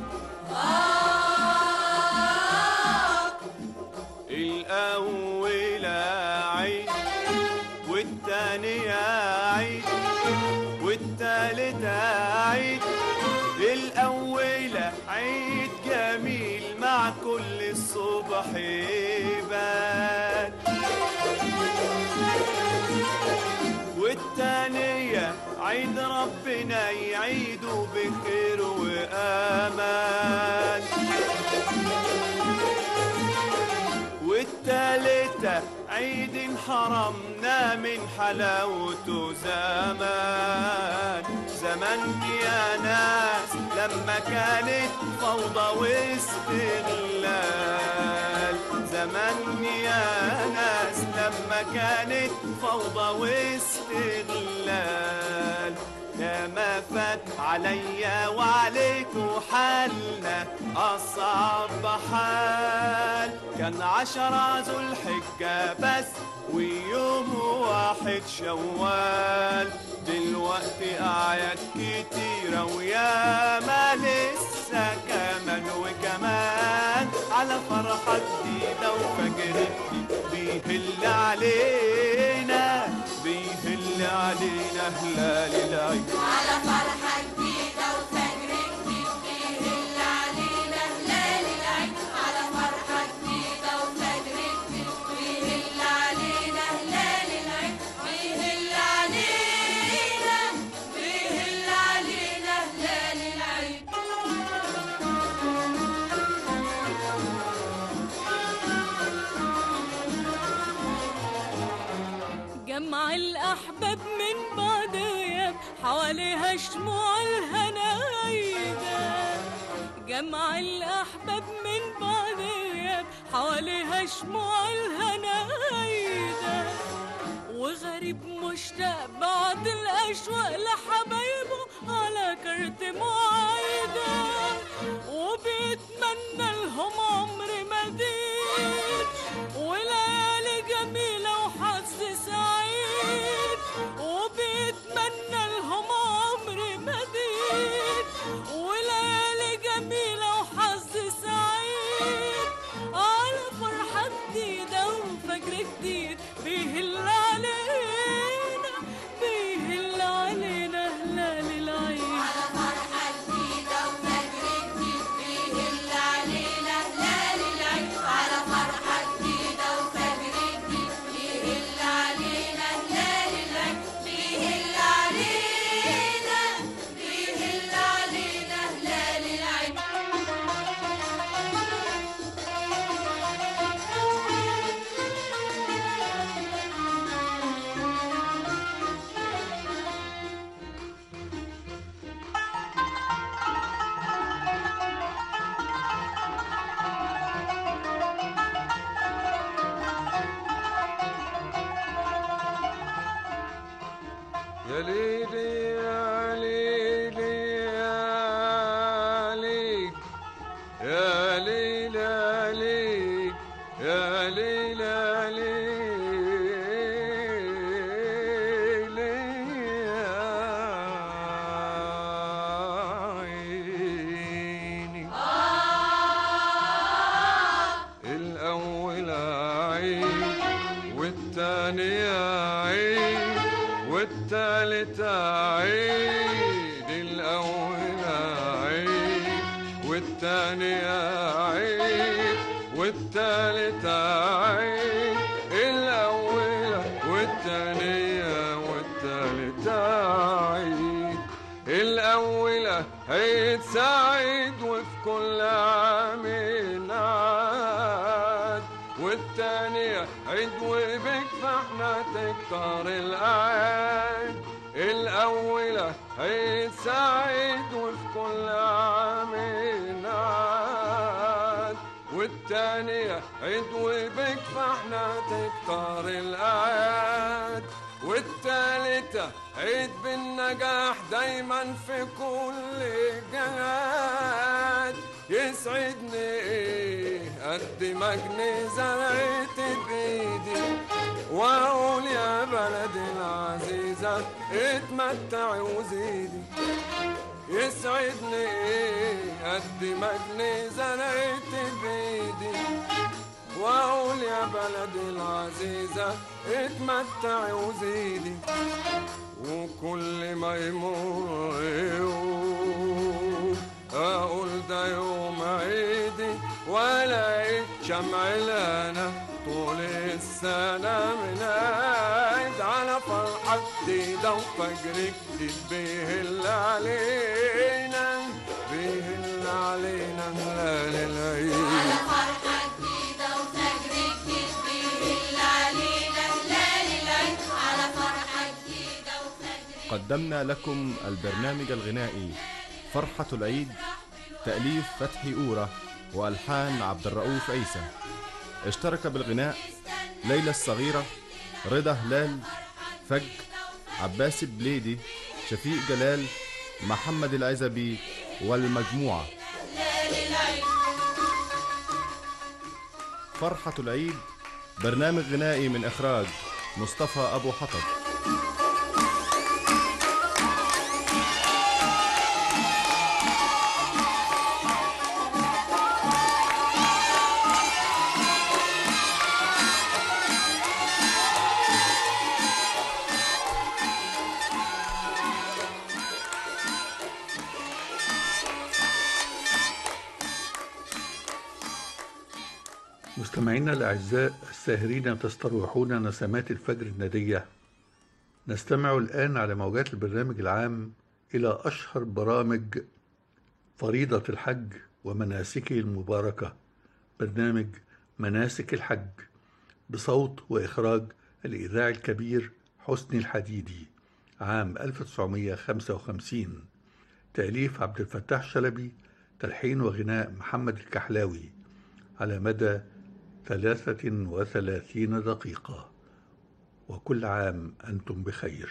الأول عيد والتانية عيد والتالتة عيد الأولى عيد جميل مع كل الصبح يبان والتانية عيد ربنا يعيده بخير وأمان والتالتة عيد حرمنا من حلاوته زمان زمان يا ناس لما كانت فوضى واستغلال زمان يا ناس لما كانت فوضى واستغلال يا ما فات عليا وعليكوا حالنا أصعب حال كان عشرة ذو الحجة بس ويوم واحد شوال دلوقتي أعياد كتيرة ويا ما لسه كمان وكمان على فرحة جديدة وفجر جديد بيهل علينا بيهل علينا هلال العيد على فرحة جديدة وفجر جديد بيهل علينا هلال العيد على فرحة جديدة وفجر جديد بيهل علينا هلال العيد بيهل علينا بيهل علينا هلال العيد جمع الأحباب من بعد غياب حواليها شموع الهنايدة جمع الأحباب من بعد غياب حواليها شموع الهنايدة وغريب مشتاق بعد الأشواق لحبايبه على كرت معايدة وبيتمنى لهم عمر مديد وليالي جميلة وحظ سعيد وبيتمنى لهم عمر مديد وليالي جميلة وحظ سعيد على فرحة جديدة وفجر جديد بيهل علينا بيهل علينا هلال العيد على فرحة جديدة وفجر جديد بيهل علينا هلال العيد على فرحة جديدة وفجر جديد بيهل علينا هلال العيد بيهل علينا بيهل علينا هلال العيد يا ليلي يا ليلي يا ليل يا ليل يا ليل يا ليل يا ليل يا عيني الأول عيد والتاني عيد والتالت عيد الأول عيد والتاني عيد والتالت عيد الأول والتاني والتالت عيد الأول عيد سعيد وفي كل عام عاد والتانية عيد وبك فاحنا تكتر الأعياد الأولى عيد سعيد وفي كل عام عاد والتانية عيد وبك فاحنا تكتر الأعياد والتالتة عيد بالنجاح دايما في كل جهاد يسعدني ايه قد ما جنيه زرعت بايدي واقول يا بلدي العزيزة اتمتعي وزيدي يسعدني ايه قد ما جنيه زرعت بايدي واقول يا بلدي العزيزة اتمتعي وزيدي وكل ما يمر يوم اقول ده يوم عيدي والاقي شمع الهنا طول السنة من عيد على فرحة جديدة وفجر جديد بيهل علينا بيهل علينا هلال العيد فرحة جديدة وفجر جديد بيهل علينا هلال العيد على فرحة جديدة وفجر قدمنا لكم البرنامج الغنائي فرحة العيد تأليف فتحي أورة وألحان عبد الرؤوف عيسى اشترك بالغناء ليلى الصغيرة رضا هلال فج عباس البليدي شفيق جلال محمد العزبي والمجموعة هلال العيد فرحة العيد برنامج غنائي من إخراج مصطفى أبو حطب مستمعينا الأعزاء الساهرين تستروحون نسمات الفجر الندية نستمع الآن على موجات البرنامج العام إلى أشهر برامج فريضة الحج ومناسكه المباركة برنامج مناسك الحج بصوت وإخراج الإذاعي الكبير حسني الحديدي عام 1955 تأليف عبد الفتاح شلبي تلحين وغناء محمد الكحلاوي على مدى ثلاثة وثلاثين دقيقة وكل عام أنتم بخير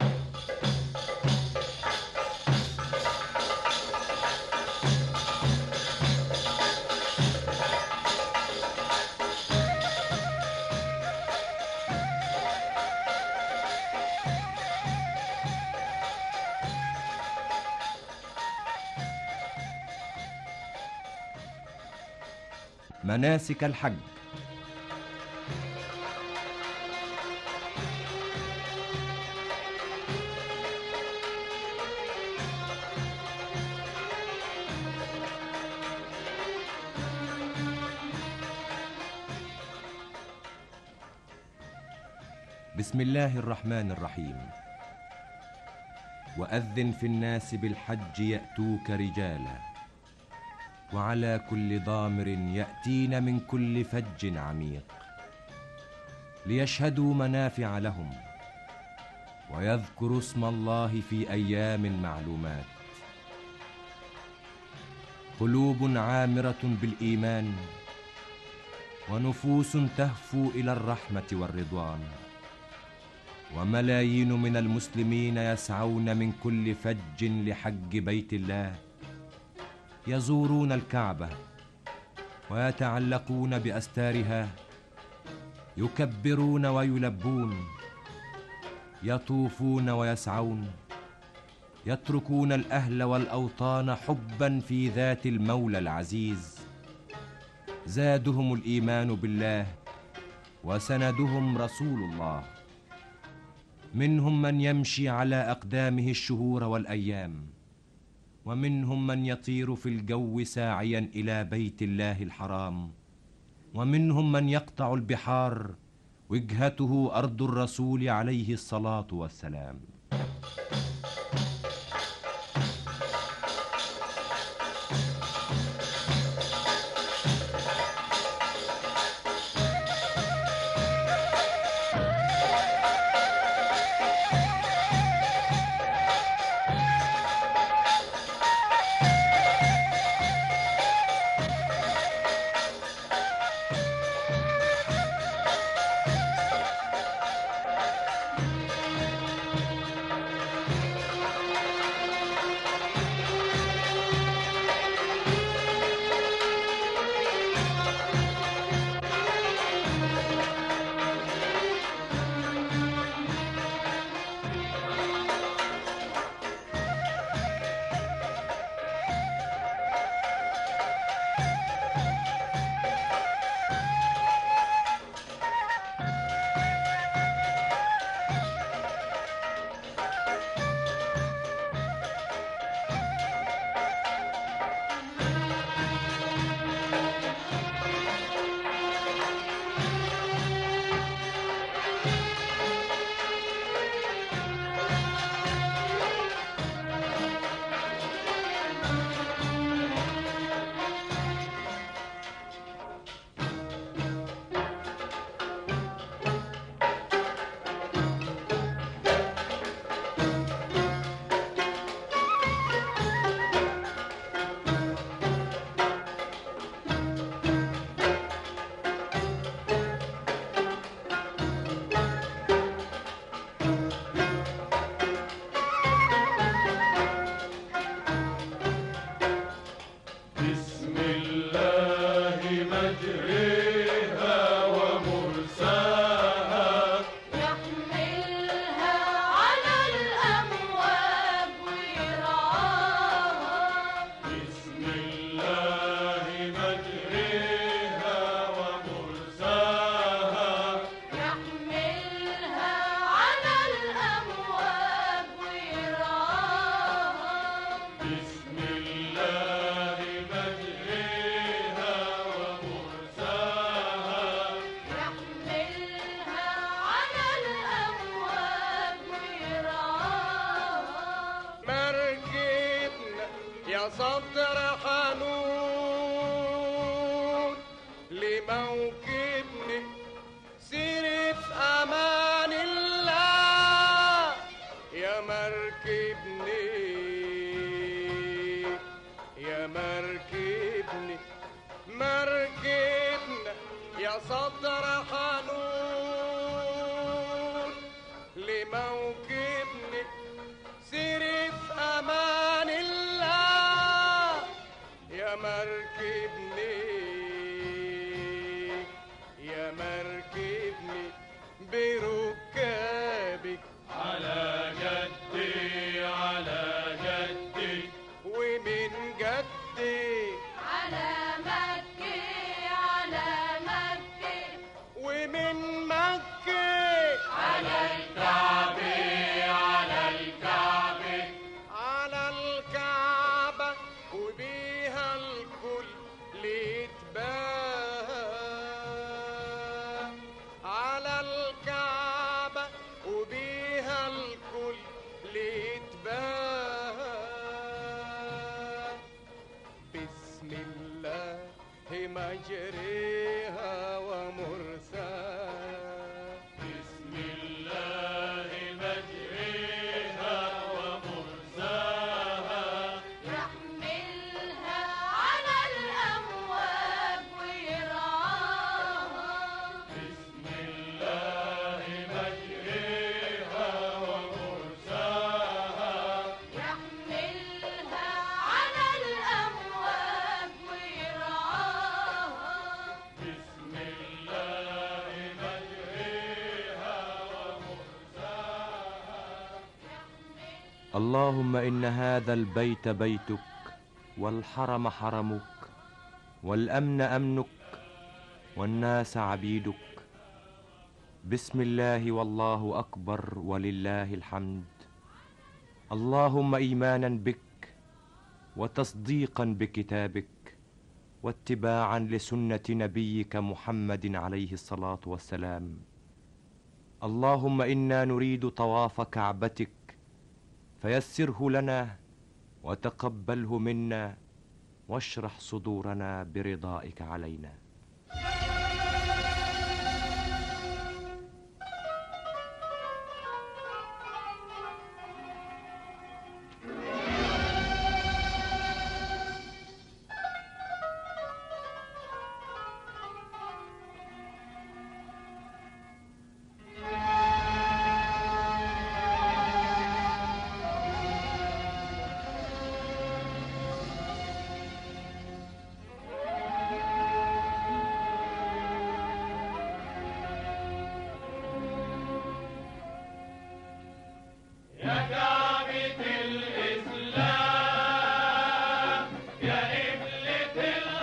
مناسك الحج بسم الله الرحمن الرحيم وأذن في الناس بالحج يأتوك رجالا وعلى كل ضامر يأتين من كل فج عميق ليشهدوا منافع لهم ويذكروا اسم الله في أيام معلومات قلوب عامرة بالإيمان ونفوس تهفو إلى الرحمة والرضوان وملايين من المسلمين يسعون من كل فج لحج بيت الله يزورون الكعبه ويتعلقون باستارها يكبرون ويلبون يطوفون ويسعون يتركون الاهل والاوطان حبا في ذات المولى العزيز زادهم الايمان بالله وسندهم رسول الله منهم من يمشي على اقدامه الشهور والايام ومنهم من يطير في الجو ساعيا الى بيت الله الحرام ومنهم من يقطع البحار وجهته ارض الرسول عليه الصلاه والسلام يا صدر حنون لموكبني سيري في امان الله يا مركبني يا مركبني مركبنا يا صدر حنون لموكبني سيري في امان الله يا مركبني يا مركبني بركابك على جدي على جدي ومن جدي على مكة على مكة ومن مكة على الكعبة على الكعبة على الكعبة وبيها الكل يتباهى على الكعبة وبيها الكل يتباهى بسم الله مجريها ومرساها بسم الله مجريها ومرساها يحملها على الأمواج ويرعاها بسم الله مجريها ومرساها يحملها على الأمواج ويرعاها بسم الله مجريها ومرساها اللهم إن هذا البيت بيتك والحرم حرمك والأمن أمنك والناس عبيدك بسم الله والله أكبر ولله الحمد اللهم إيمانا بك وتصديقا بكتابك واتباعا لسنة نبيك محمد عليه الصلاة والسلام اللهم إنا نريد طواف كعبتك فيسره لنا وتقبله منا واشرح صدورنا برضائك علينا يا كعبة الإسلام يا قبلة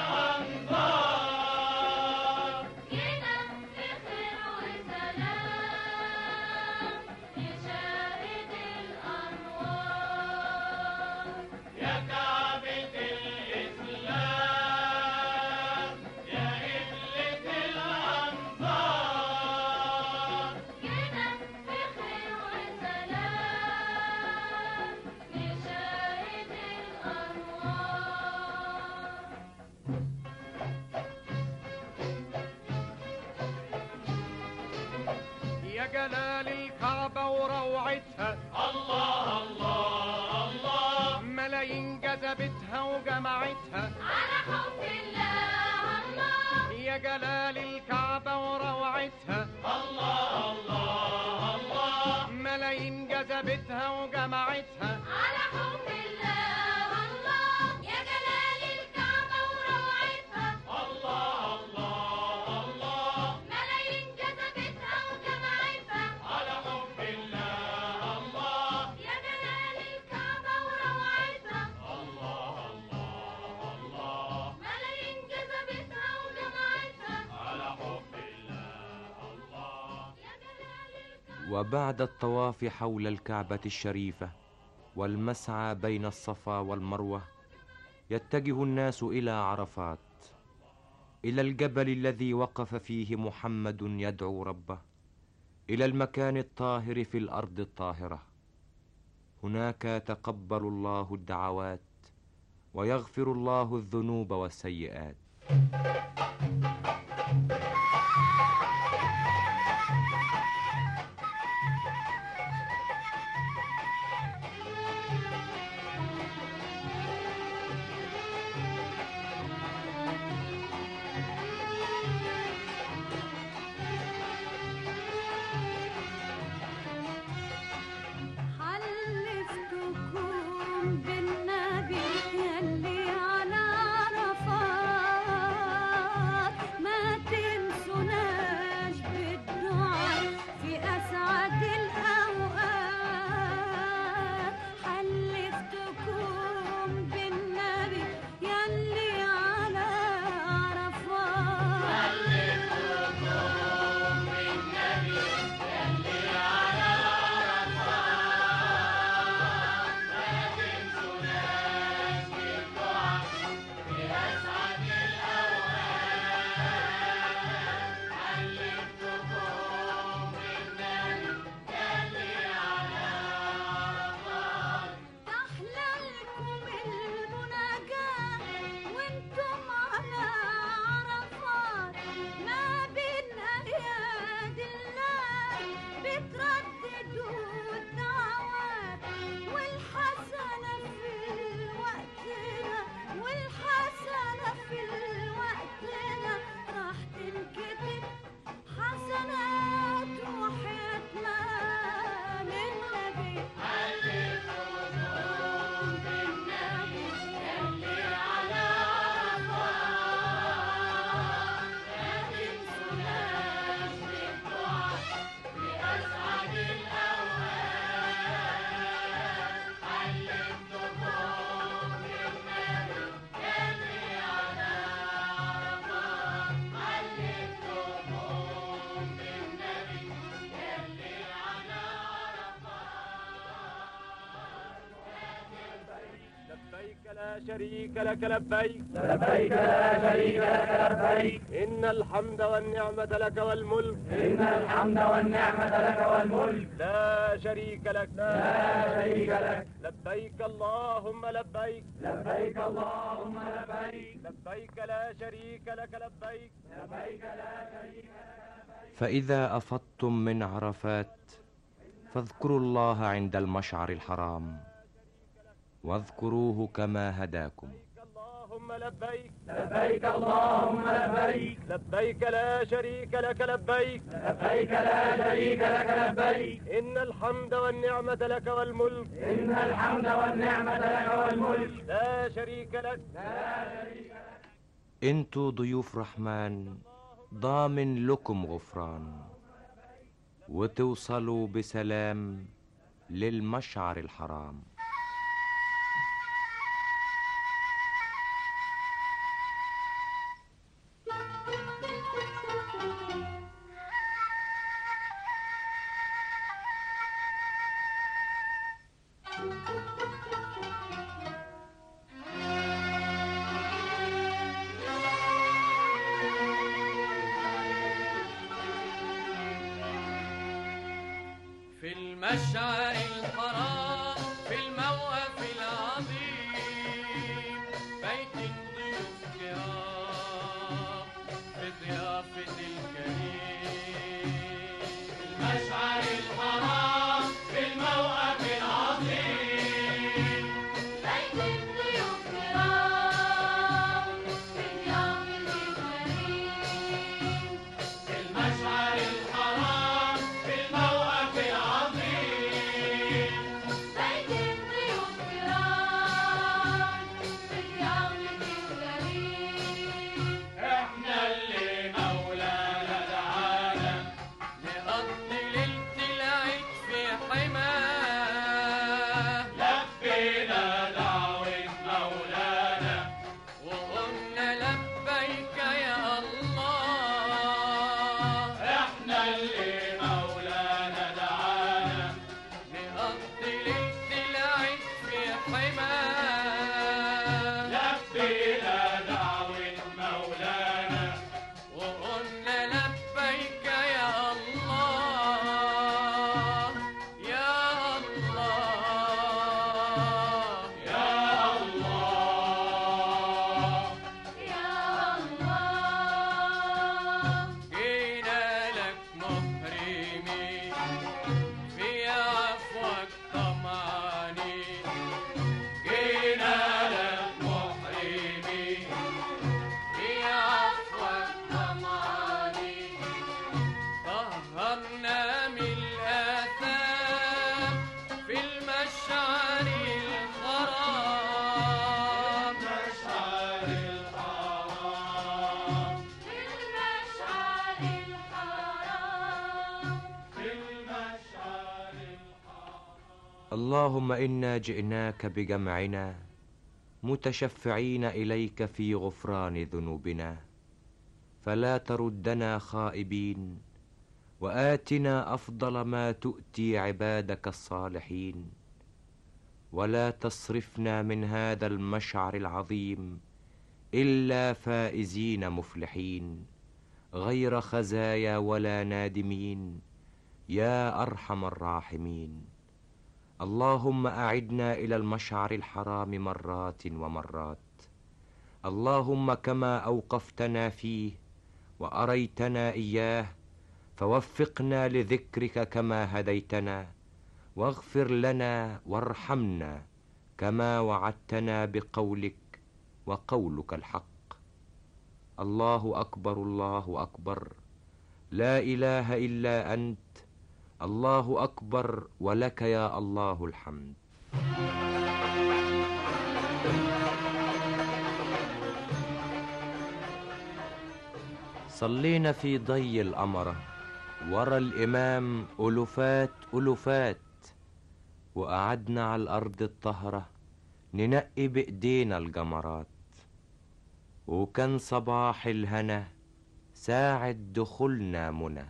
الأنصار جينا بخير وسلام نشاهد الأنوار يا كعبة الإسلام يا قبلة الأنصار جينا بخير وسلام نشاهد الأنوار يا جلال الكعبة وروعتها الله الله الله ملايين جذبتها وجمعتها على حب الله الله يا جلال الكعبة وروعتها الله الله الله ملايين جذبتها وجمعتها على حب الله الله يا جلال الكعبة وروعتها الله الله الله ملايين جذبتها وجمعتها على حب الله الله يا جلال الكعبة وروعتها الله الله الله ملايين جذبتها وجمعتها على حب الله الله وبعد الطواف حول الكعبة الشريفة والمسعى بين الصفا والمروة يتجه الناس إلى عرفات إلى الجبل الذي وقف فيه محمد يدعو ربه إلى المكان الطاهر في الأرض الطاهرة هناك يتقبل الله الدعوات ويغفر الله الذنوب والسيئات حلفتكم بالنبي يلي على عرفات ما تنسوناش بالدعاء في أسعد الأوقات حلفتكم بالنبي يلي على عرفات حلفتكم بالنبي يلي على تحللكم المناجاة وانتم على عرفات ما بين أياد الله بترددوا الدعوات والحسنة في وقتنا والحسنة في وقتنا راح تنكتب حسنات وحياتنا من نبي لبيك لا شريك لك لبيك لبيك لا شريك لك لبيك إن الحمد والنعمة لك والملك إن الحمد والنعمة لك والملك لا شريك لك لا شريك لك لبيك اللهم لبيك لبيك اللهم لبيك لبيك لا شريك لك لبيك لبيك لا شريك فإذا أفضتم من عرفات فاذكروا الله عند المشعر الحرام واذكروه كما هداكم اللهم لبيك لبيك اللهم لبيك لبيك لا شريك لك لبيك لبيك لا شريك لك لبيك إن الحمد والنعمة لك والملك إن الحمد والنعمة لك والملك لا شريك لك انتوا ضيوف رحمن ضامن لكم غفران وتوصلوا بسلام للمشعر الحرام في المشعر الحرام في الموقف العظيم بيت ضيوف كرام في ضيافة الكريم المشعر الحرام في الموقف العظيم بيت الضيوف كرام في اليوم الكريم المشعر الحرام في الموقف العظيم اللهم انا جئناك بجمعنا متشفعين اليك في غفران ذنوبنا فلا تردنا خائبين واتنا افضل ما تؤتي عبادك الصالحين ولا تصرفنا من هذا المشعر العظيم الا فائزين مفلحين غير خزايا ولا نادمين يا ارحم الراحمين اللهم اعدنا الى المشعر الحرام مرات ومرات اللهم كما اوقفتنا فيه واريتنا اياه فوفقنا لذكرك كما هديتنا واغفر لنا وارحمنا كما وعدتنا بقولك وقولك الحق الله اكبر الله اكبر لا اله الا انت الله اكبر ولك يا الله الحمد صلينا في ضي القمره ورا الامام الوفات الوفات وقعدنا على الارض الطهره ننقي بايدينا الجمرات وكان صباح الهنا ساعة دخولنا منى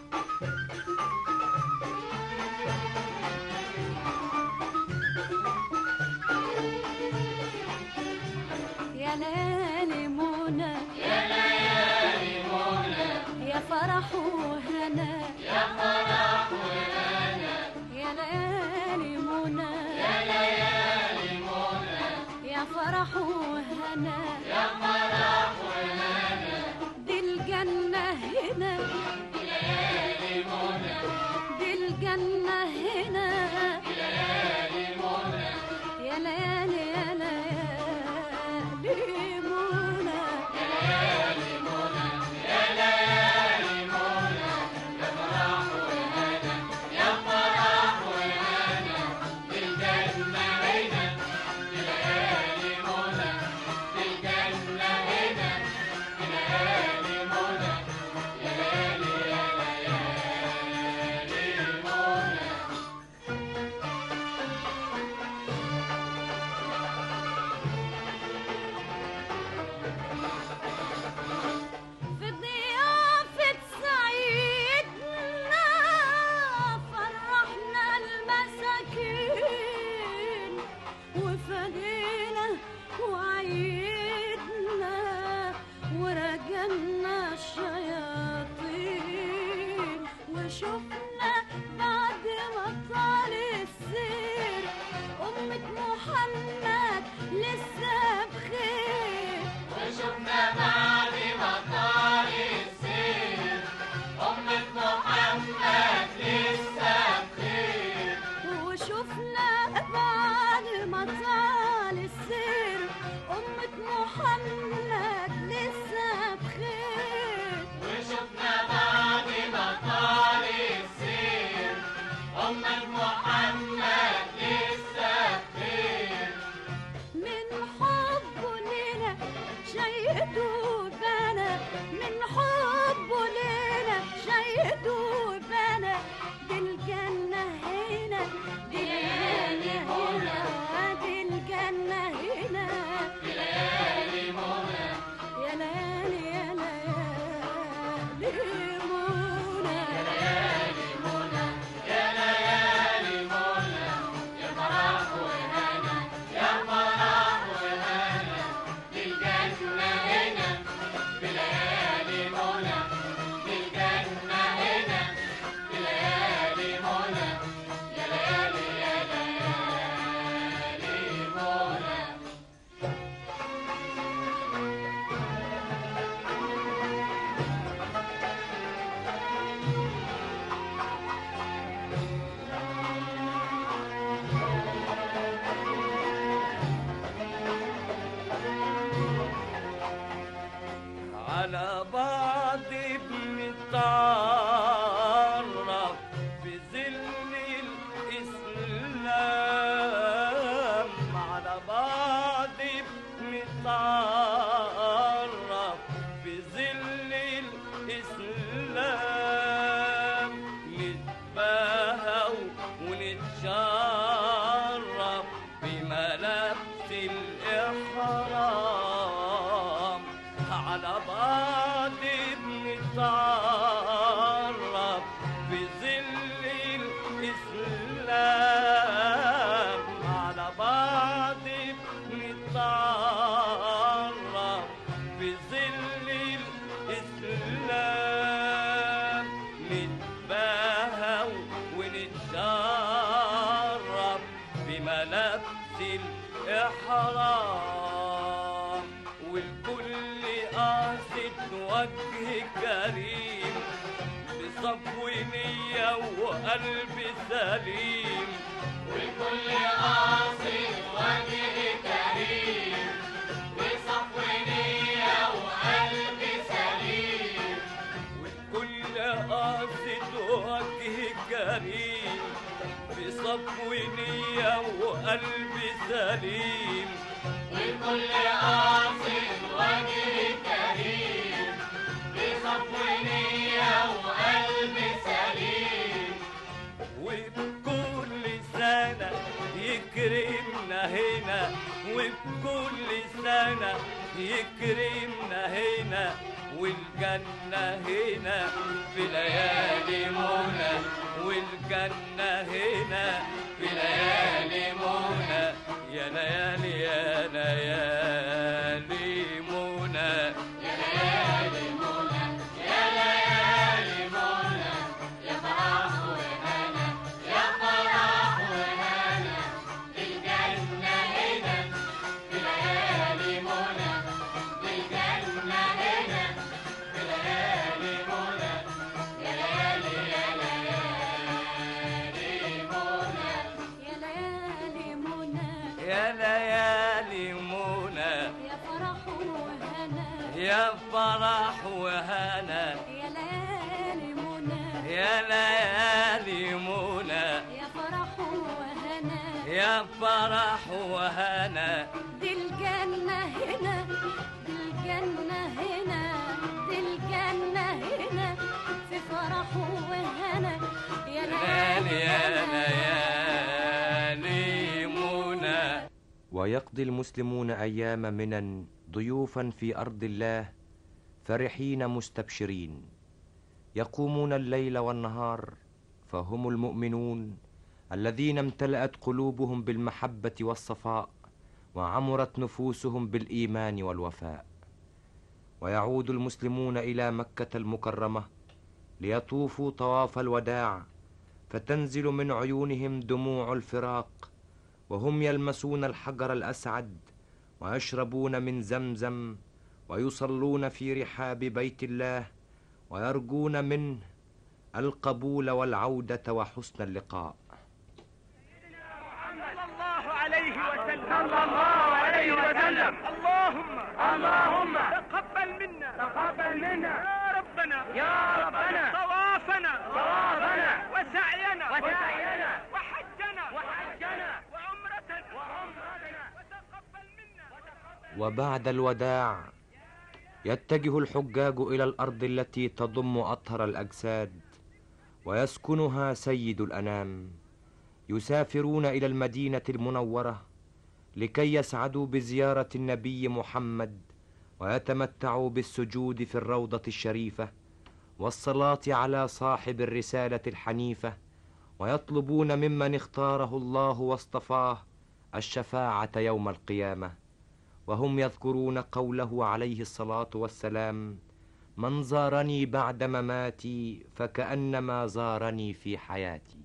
يا ليالي منى يا ليالي منى يا فرح وهنا يا فرح وهنا يا ليالي منى يا ليالي منى يا فرح وهنا يا فرح وهنا دي الجنة هنا ليالي منى دي الجنة هنا ليالي منى يا ليالي يا ليالي منى ليالي منى يا ليالي منى يا فرح وهنا يا فرح وهنا بالجنة هنا ليالي منى بالجنة هنا ليالي منى يا ليالي يا ليالي منى في ضيافة سعيدنا فرحنا المساكين وفدينا وعيدنا ورجمنا الشياطين وشفنا بعد ما طال السير أمة محمد لسه بخير وشفنا بعد ما طال السير أمة محمد لسه بخير وشفنا بعد ما طال السير أمة محمد لسه بخير وشفنا بعد ما طال السير أمة محمد لسه بخير من حبه لنا شيدوا بنا من حبه لنا شيدوا بنا دي الجنة هنا دي الجنة هنا دي الجنة هنا ليالي منى يا ليالي يا ليالي منى ليالي منى يا ليالي منى يا فرح وهنا يا فرح وهنا بالجنة هنا بليالي منى بالجنة هنا بليالي منى يا ليالي يا ليالي منى على بعض بنتعرف في ظل الإسلام على بعض بنتعرف في ظل الإسلام نتباهى ونتشارك الإحرام على بعض بنتعرف في ظل الإسلام على بعض بنتعرف في ظل الإسلام نتباهى ونتشرف بملابس الإحرام والكل قاصد وجه كريم بصفو نية وقلب سليم والكل قاصد وجه كريم بصفو نية وقلب سليم والكل قاصد وجه كريم بصفو نية وقلب سليم والكل قاصد وجه كريم بصفو نية وقلب سليم وبكل سنة يكرمنا هنا وبكل سنة يكرمنا هنا والجنة هنا في ليالي منى والجنة هنا في ليالي منى يا ليالي يا ليالي منى يا ليالي منى يا ليالي منى يا فرح وهنا يا فرح وهنا الجنة هنا في ليالي منى الجنة هنا في ليالي منى يا ليالي يا ليالي منى يا ليالي منى يا ليالي منى يا فرح وهنا يا فرح وهنا يا ليالي منى يا ليالي منى يا فرح وهنا يا فرح وهنا دي الجنة هنا دي الجنة هنا دي الجنة هنا في فرح وهنا يا ليالي ليالي يا ليالي منى ويقضي المسلمون ايام منا ضيوفا في ارض الله فرحين مستبشرين يقومون الليل والنهار فهم المؤمنون الذين امتلأت قلوبهم بالمحبة والصفاء وعمرت نفوسهم بالإيمان والوفاء ويعود المسلمون إلى مكة المكرمة ليطوفوا طواف الوداع فتنزل من عيونهم دموع الفراق وهم يلمسون الحجر الأسعد ويشربون من زمزم ويصلون في رحاب بيت الله ويرجون منه القبول والعودة وحسن اللقاء صلى الله عليه وسلم صلى الله عليه وسلم اللهم اللهم تقبل منا تقبل منا يا ربنا يا ربنا طوافنا طوافنا وسعينا وسعينا وحجنا وحجنا وعمرتنا وعمرتنا وبعد الوداع يتجه الحجاج الى الارض التي تضم اطهر الاجساد ويسكنها سيد الانام يسافرون الى المدينه المنوره لكي يسعدوا بزياره النبي محمد ويتمتعوا بالسجود في الروضه الشريفه والصلاه على صاحب الرساله الحنيفه ويطلبون ممن اختاره الله واصطفاه الشفاعه يوم القيامه وهم يذكرون قوله عليه الصلاه والسلام من زارني بعد مماتي فكانما زارني في حياتي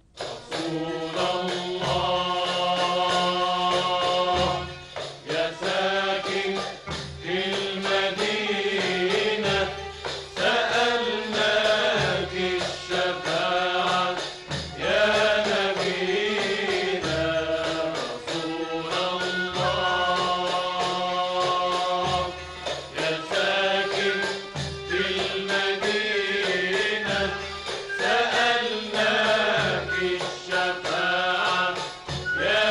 يا ساكن في المدينة سألناك الشفاعة يا نبينا رسول الله يا ساكن في المدينة سألناك الشفاعة يا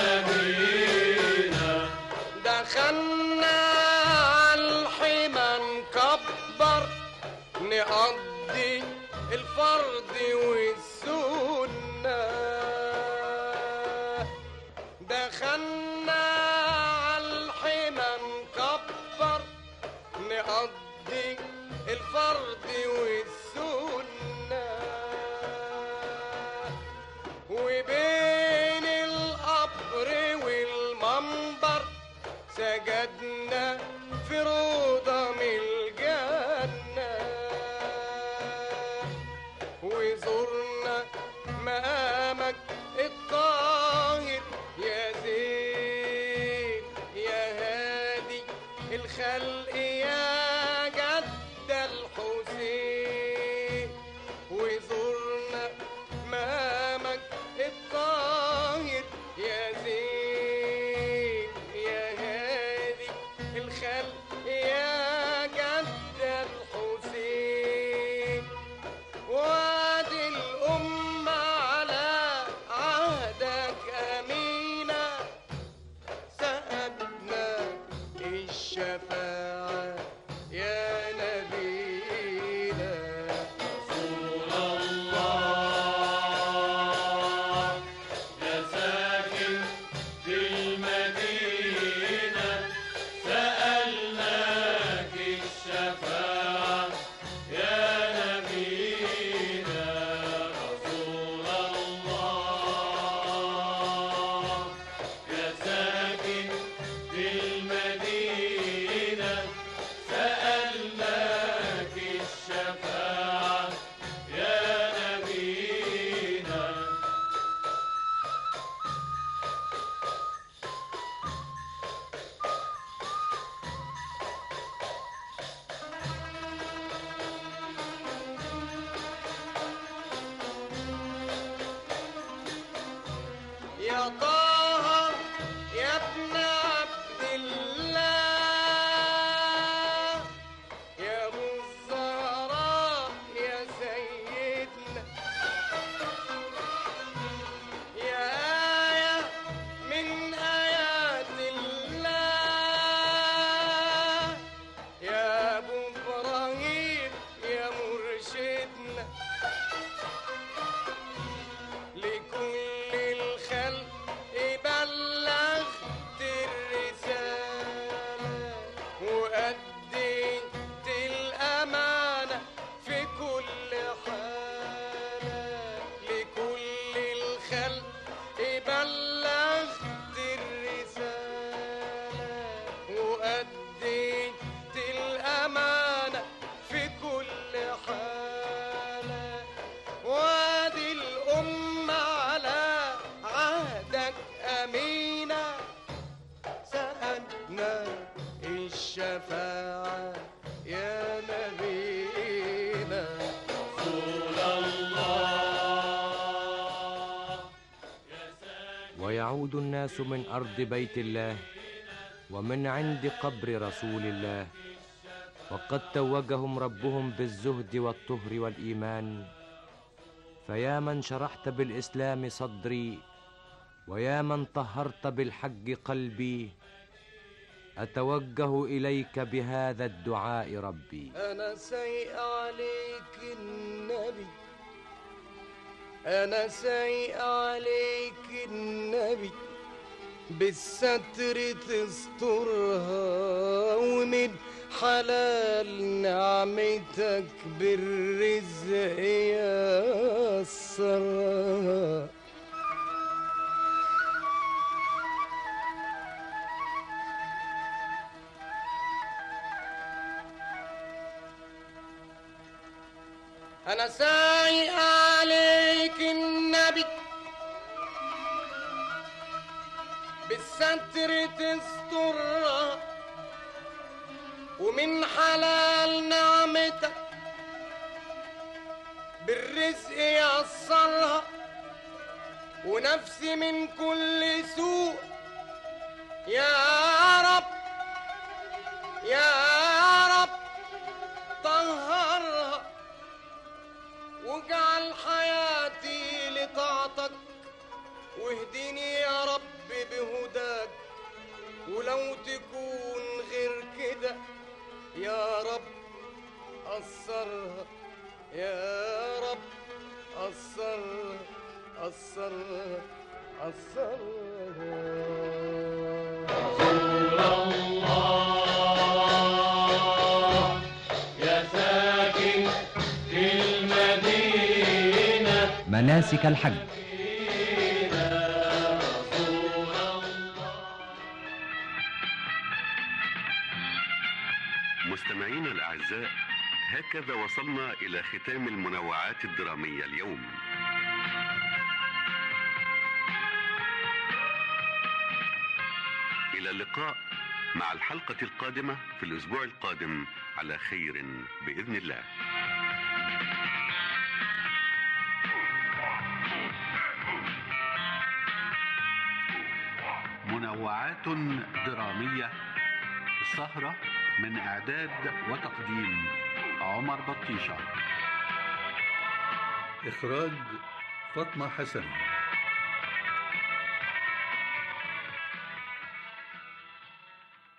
نبينا دخلنا عالحمى نكبر نقضي الفرض والسنة دخلنا وجدنا في روضة من الجنة وزرنا مقامك الطاهر يا زين يا هادي الخلق يا جد الحسين وزرنا مقامك الطاهر يا زين يا هادي الخلق يا جد الحسين وادي الأمة على عهدك أمينة سألنا الشفاعة يا نبينا رسول الله يا ساكن في المدينة سألناك الشفاعة يا نبينا رسول الله يا ساكن في المدينة سألناك الشفاعة يا نبينا يا طه يا ابن عبد الله يا ابو الزهراء يا سيدنا يا آية من آيات الله يا ابو ابراهيم يا مرشدنا لكل الخلق بلغت الرسالة وأديت الأمانة في كل حالة لكل الخلق بلغت الرسالة وأديت الأمانة في كل حالة وادي الأمة على عهدك أمينة سألنا الشفاعة يا نبينا رسول الله ويعود الناس من ارض بيت الله ومن عند قبر رسول الله وقد توجهم ربهم بالزهد والطهر والايمان فيا من شرحت بالاسلام صدري ويا من طهرت بالحج قلبي اتوجه اليك بهذا الدعاء ربي أنا سايق عليك النبي أنا سايق عليك النبي بالستر تسترها ومن حلال نعمتك بالرزق يسرها أنا سايق عليك النبي بالستر تسترها ومن حلال نعمتك بالرزق يسرها ونفسي من كل سوء يا رب يا رب طهرها واجعل حياتي لطاعتك واهدني يا رب بهداك ولو تكون غير كده يا رب قصرها يا رب قصرها قصرها قصرها رسول الله يا ساكن في المدينة مناسك الحج مستمعينا الأعزاء هكذا وصلنا إلى ختام المنوعات الدرامية اليوم إلى اللقاء مع الحلقة القادمة في الأسبوع القادم على خير بإذن الله منوعات درامية السهرة من إعداد وتقديم عمر بطيشة إخراج فاطمة حسن